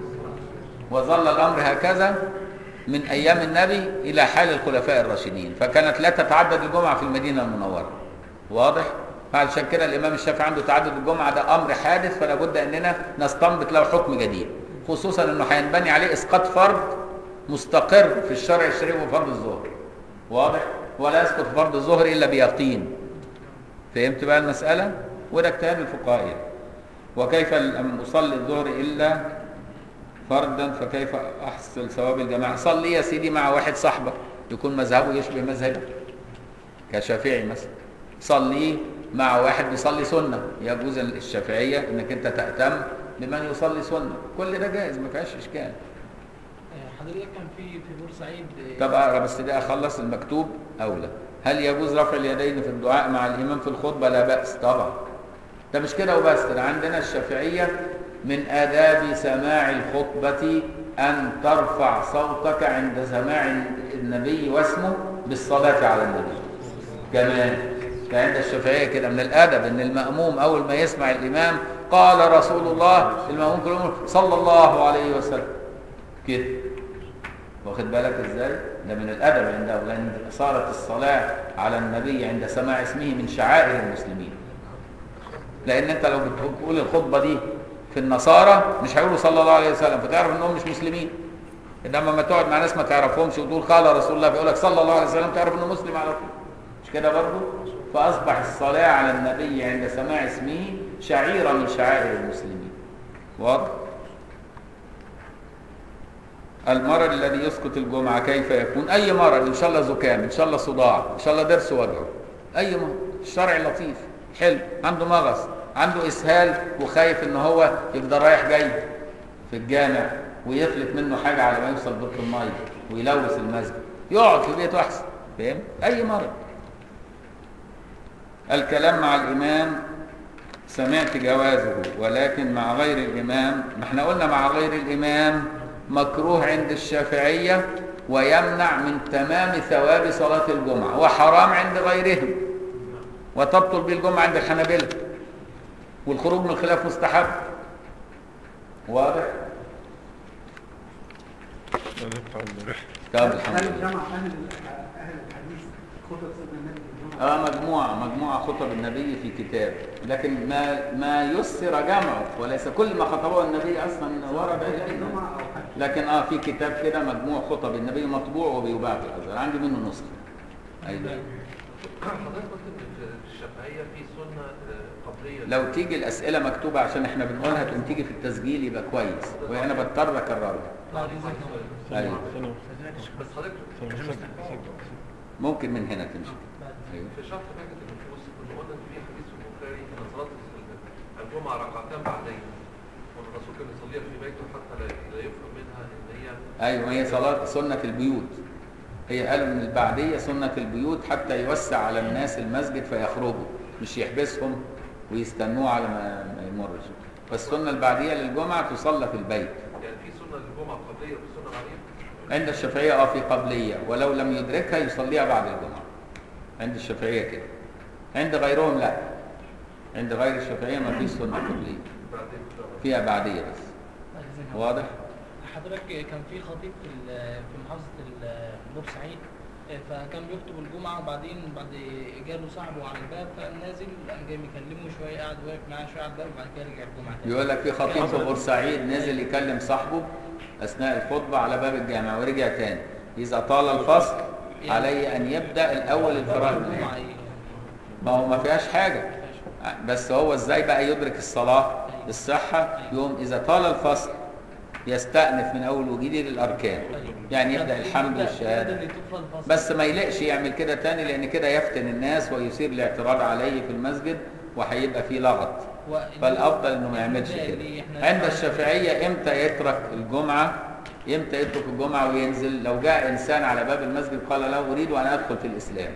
وظل الأمر هكذا من أيام النبي إلى حال الخلفاء الراشدين فكانت لا تتعدد الجمعة في المدينة المنورة واضح؟ فعشان كده الإمام الشافعي عنده تعدد الجمعة ده أمر حادث فلا بد أننا نستنبط له حكم جديد خصوصا أنه هينبني عليه إسقاط فرض مستقر في الشرع الشريف وفرض الظهر واضح؟ ولا يسقط فرض الظهر إلا بيقين فهمت بقى المسألة؟ وده اجتهاد الفقهاء يعني. وكيف لم أصلي الظهر إلا فردا فكيف أحصل ثواب الجماعة صلي يا سيدي مع واحد صاحبك يكون مذهبه يشبه مذهبك كشافعي مثلا صلي مع واحد بيصلي سنة يجوز الشافعية انك انت تأتم بمن يصلي سنة كل ده جائز ما فيهاش اشكال حضرتك كان في في بورسعيد آه، طب اقرا بس ده اخلص المكتوب اولى هل يجوز رفع اليدين في الدعاء مع الامام في الخطبه لا باس طبعا ده مش كده وبس ده عندنا الشافعيه من آداب سماع الخطبة أن ترفع صوتك عند سماع النبي واسمه بالصلاة على النبي كمان كان عند الشافعية كده من الأدب أن المأموم أول ما يسمع الإمام قال رسول الله المأموم كلهم يقول صلى الله عليه وسلم كده واخد بالك ازاي ده من الادب عنده لان صارت الصلاه على النبي عند سماع اسمه من شعائر المسلمين لان انت لو بتقول الخطبه دي في النصارى مش هيقولوا صلى الله عليه وسلم فتعرف انهم مش مسلمين انما لما تقعد مع ناس ما تعرفهمش وتقول قال رسول الله بيقول لك صلى الله عليه وسلم تعرف انه مسلم على طول مش كده برضه فاصبح الصلاه على النبي عند سماع اسمه شعيره من شعائر المسلمين واضح المرض الذي يسقط الجمعة كيف يكون أي مرض إن شاء الله زكام إن شاء الله صداع إن شاء الله ضرس وجعه أي مرض الشرع لطيف حلو عنده مغص عنده إسهال وخايف إن هو يفضل رايح جاي في الجامع ويفلت منه حاجة على ما يوصل بيت المية ويلوث المسجد يقعد في بيته أحسن فاهم أي مرض الكلام مع الإمام سمعت جوازه ولكن مع غير الإمام ما احنا قلنا مع غير الإمام مكروه عند الشافعية ويمنع من تمام ثواب صلاة الجمعة وحرام عند غيرهم وتبطل به الجمعة عند الحنابلة والخروج من الخلاف مستحب واضح؟ طب الحمد هل لله جمع اهل اهل الحديث خطب سيدنا النبي في الجمعه؟ اه مجموعة مجموعة خطب النبي في كتاب لكن ما ما يسر جمعه وليس كل ما خطبه النبي اصلا ورد في إلينا. الجمعه او حتى لكن اه في كتاب كده مجموع خطب النبي مطبوع وبيباع في الازهر عندي منه نسخه ايوه حضرتك قلت ان في الشافعيه في سنه آه، قبليه لو تيجي الاسئله مكتوبه عشان احنا بنقولها تقوم تيجي في التسجيل يبقى كويس وانا بضطر اكررها بعد إذنك سؤال. ايوه بس حضرتك ممكن من هنا تمشي ايوه في شرط حاجه النفوس كنا قلنا ان في حديث في البخاري ان صلاه الجمعه ركعتان بعدين والرسول كان يصليها في بيته حتى لا لا يفهم منها ان هي ايوه ما هي صلاه سنه البيوت هي قالوا ان البعديه سنه البيوت حتى يوسع على الناس المسجد فيخرجوا مش يحبسهم ويستنوه على ما ما يمرش فالسنه البعديه للجمعه تصلى في البيت يعني في سنه للجمعه قبليه وفي سنه بعديه عند الشافعية اه في قبلية ولو لم يدركها يصليها بعد الجمعة عند الشافعية كده عند غيرهم لا عند غير الشافعية ما فيش سنة قبلية بعدين فيها بعدية بس واضح حضرتك كان في خطيب في ال- في محافظه ال- بورسعيد آه، فكان بيخطب الجمعه وبعدين بعد جاله صاحبه على الباب فقام نازل قام جاي مكلمه شويه قعد واقف معاه شويه على الباب وبعد كده رجع الجمعه تاني يقول لك في خطيب في بورسعيد نزل يكلم صاحبه أثناء الخطبة على باب الجامع ورجع تاني إذا طال الفصل علي أن يبدأ الأول الفراغ من الجمعه العلم. ايه ما هو ما فيهاش حاجة بس هو ازاي بقى يدرك الصلاة الصحة يوم إذا طال الفصل يستأنف من أول وجديد الأركان يعني يبدأ الحمد يبدأ- والشهادة يبدأ يطفى الفصل. بس ما يلقش يعمل كده تاني لأن كده يفتن الناس ويثير الاعتراض عليه في المسجد وهيبقى فيه لغط و- فالافضل انه ما يعملش اللي كده إحنا عند نفعل- الشافعيه امتى يترك الجمعه امتى يترك الجمعه وينزل لو جاء انسان على باب المسجد قال له اريد ان ادخل في الاسلام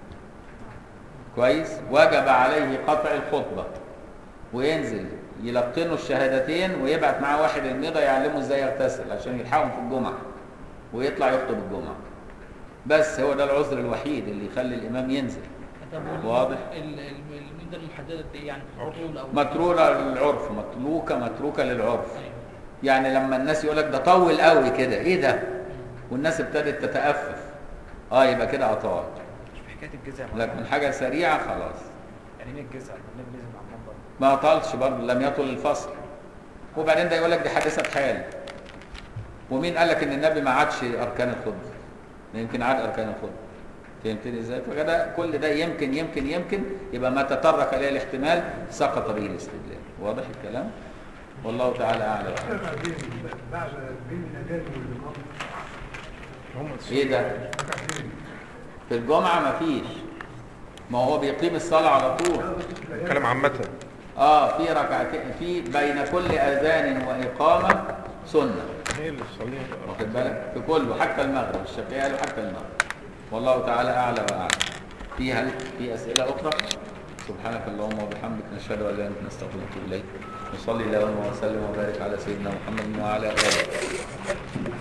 كويس وجب عليه قطع الخطبه وينزل يلقنه الشهادتين ويبعت معاه واحد الميضه يعلمه ازاي يغتسل عشان يلحقهم في الجمعه ويطلع يخطب الجمعه بس هو ده العذر الوحيد اللي يخلي الامام ينزل طب وال- واضح. ال- ال- المده المحدده دي يعني في الرجل او متروكه للعرف متروكه متروكه للعرف أيوة. يعني لما الناس يقول لك ده طول قوي كده ايه ده والناس ابتدت تتأفف اه يبقى كده اطال مش في حكايه الجزع لكن حاجه سريعه خلاص يعني ايه الجزع النبي نزل على المنبر ما اطالش برضه لم يطل الفصل وبعدين ده يقول لك دي حادثه حال ومين قال لك ان النبي ما عادش اركان الخطبه ما يمكن عاد اركان الخطبه فهمتني ازاي فكده كل ده يمكن يمكن يمكن يبقى ما تطرق اليه الاحتمال سقط به الاستدلال واضح الكلام والله تعالى اعلم بعد بين الاذان والاقامه ايه ده في الجمعه ما فيش ما هو بيقيم الصلاه على طول كلام عامة اه في ركعتين في بين كل اذان واقامه سنه هي اللي تصليها واخد بالك في كله حتى المغرب الشافعيه قالوا حتى المغرب والله تعالى اعلى واعلم في هل في اسئله اخرى سبحانك اللهم وبحمدك نشهد ان لا اله الا انت نستغفرك ونتوب اليك وصلي اللهم وسلم وبارك على سيدنا محمد وعلى اله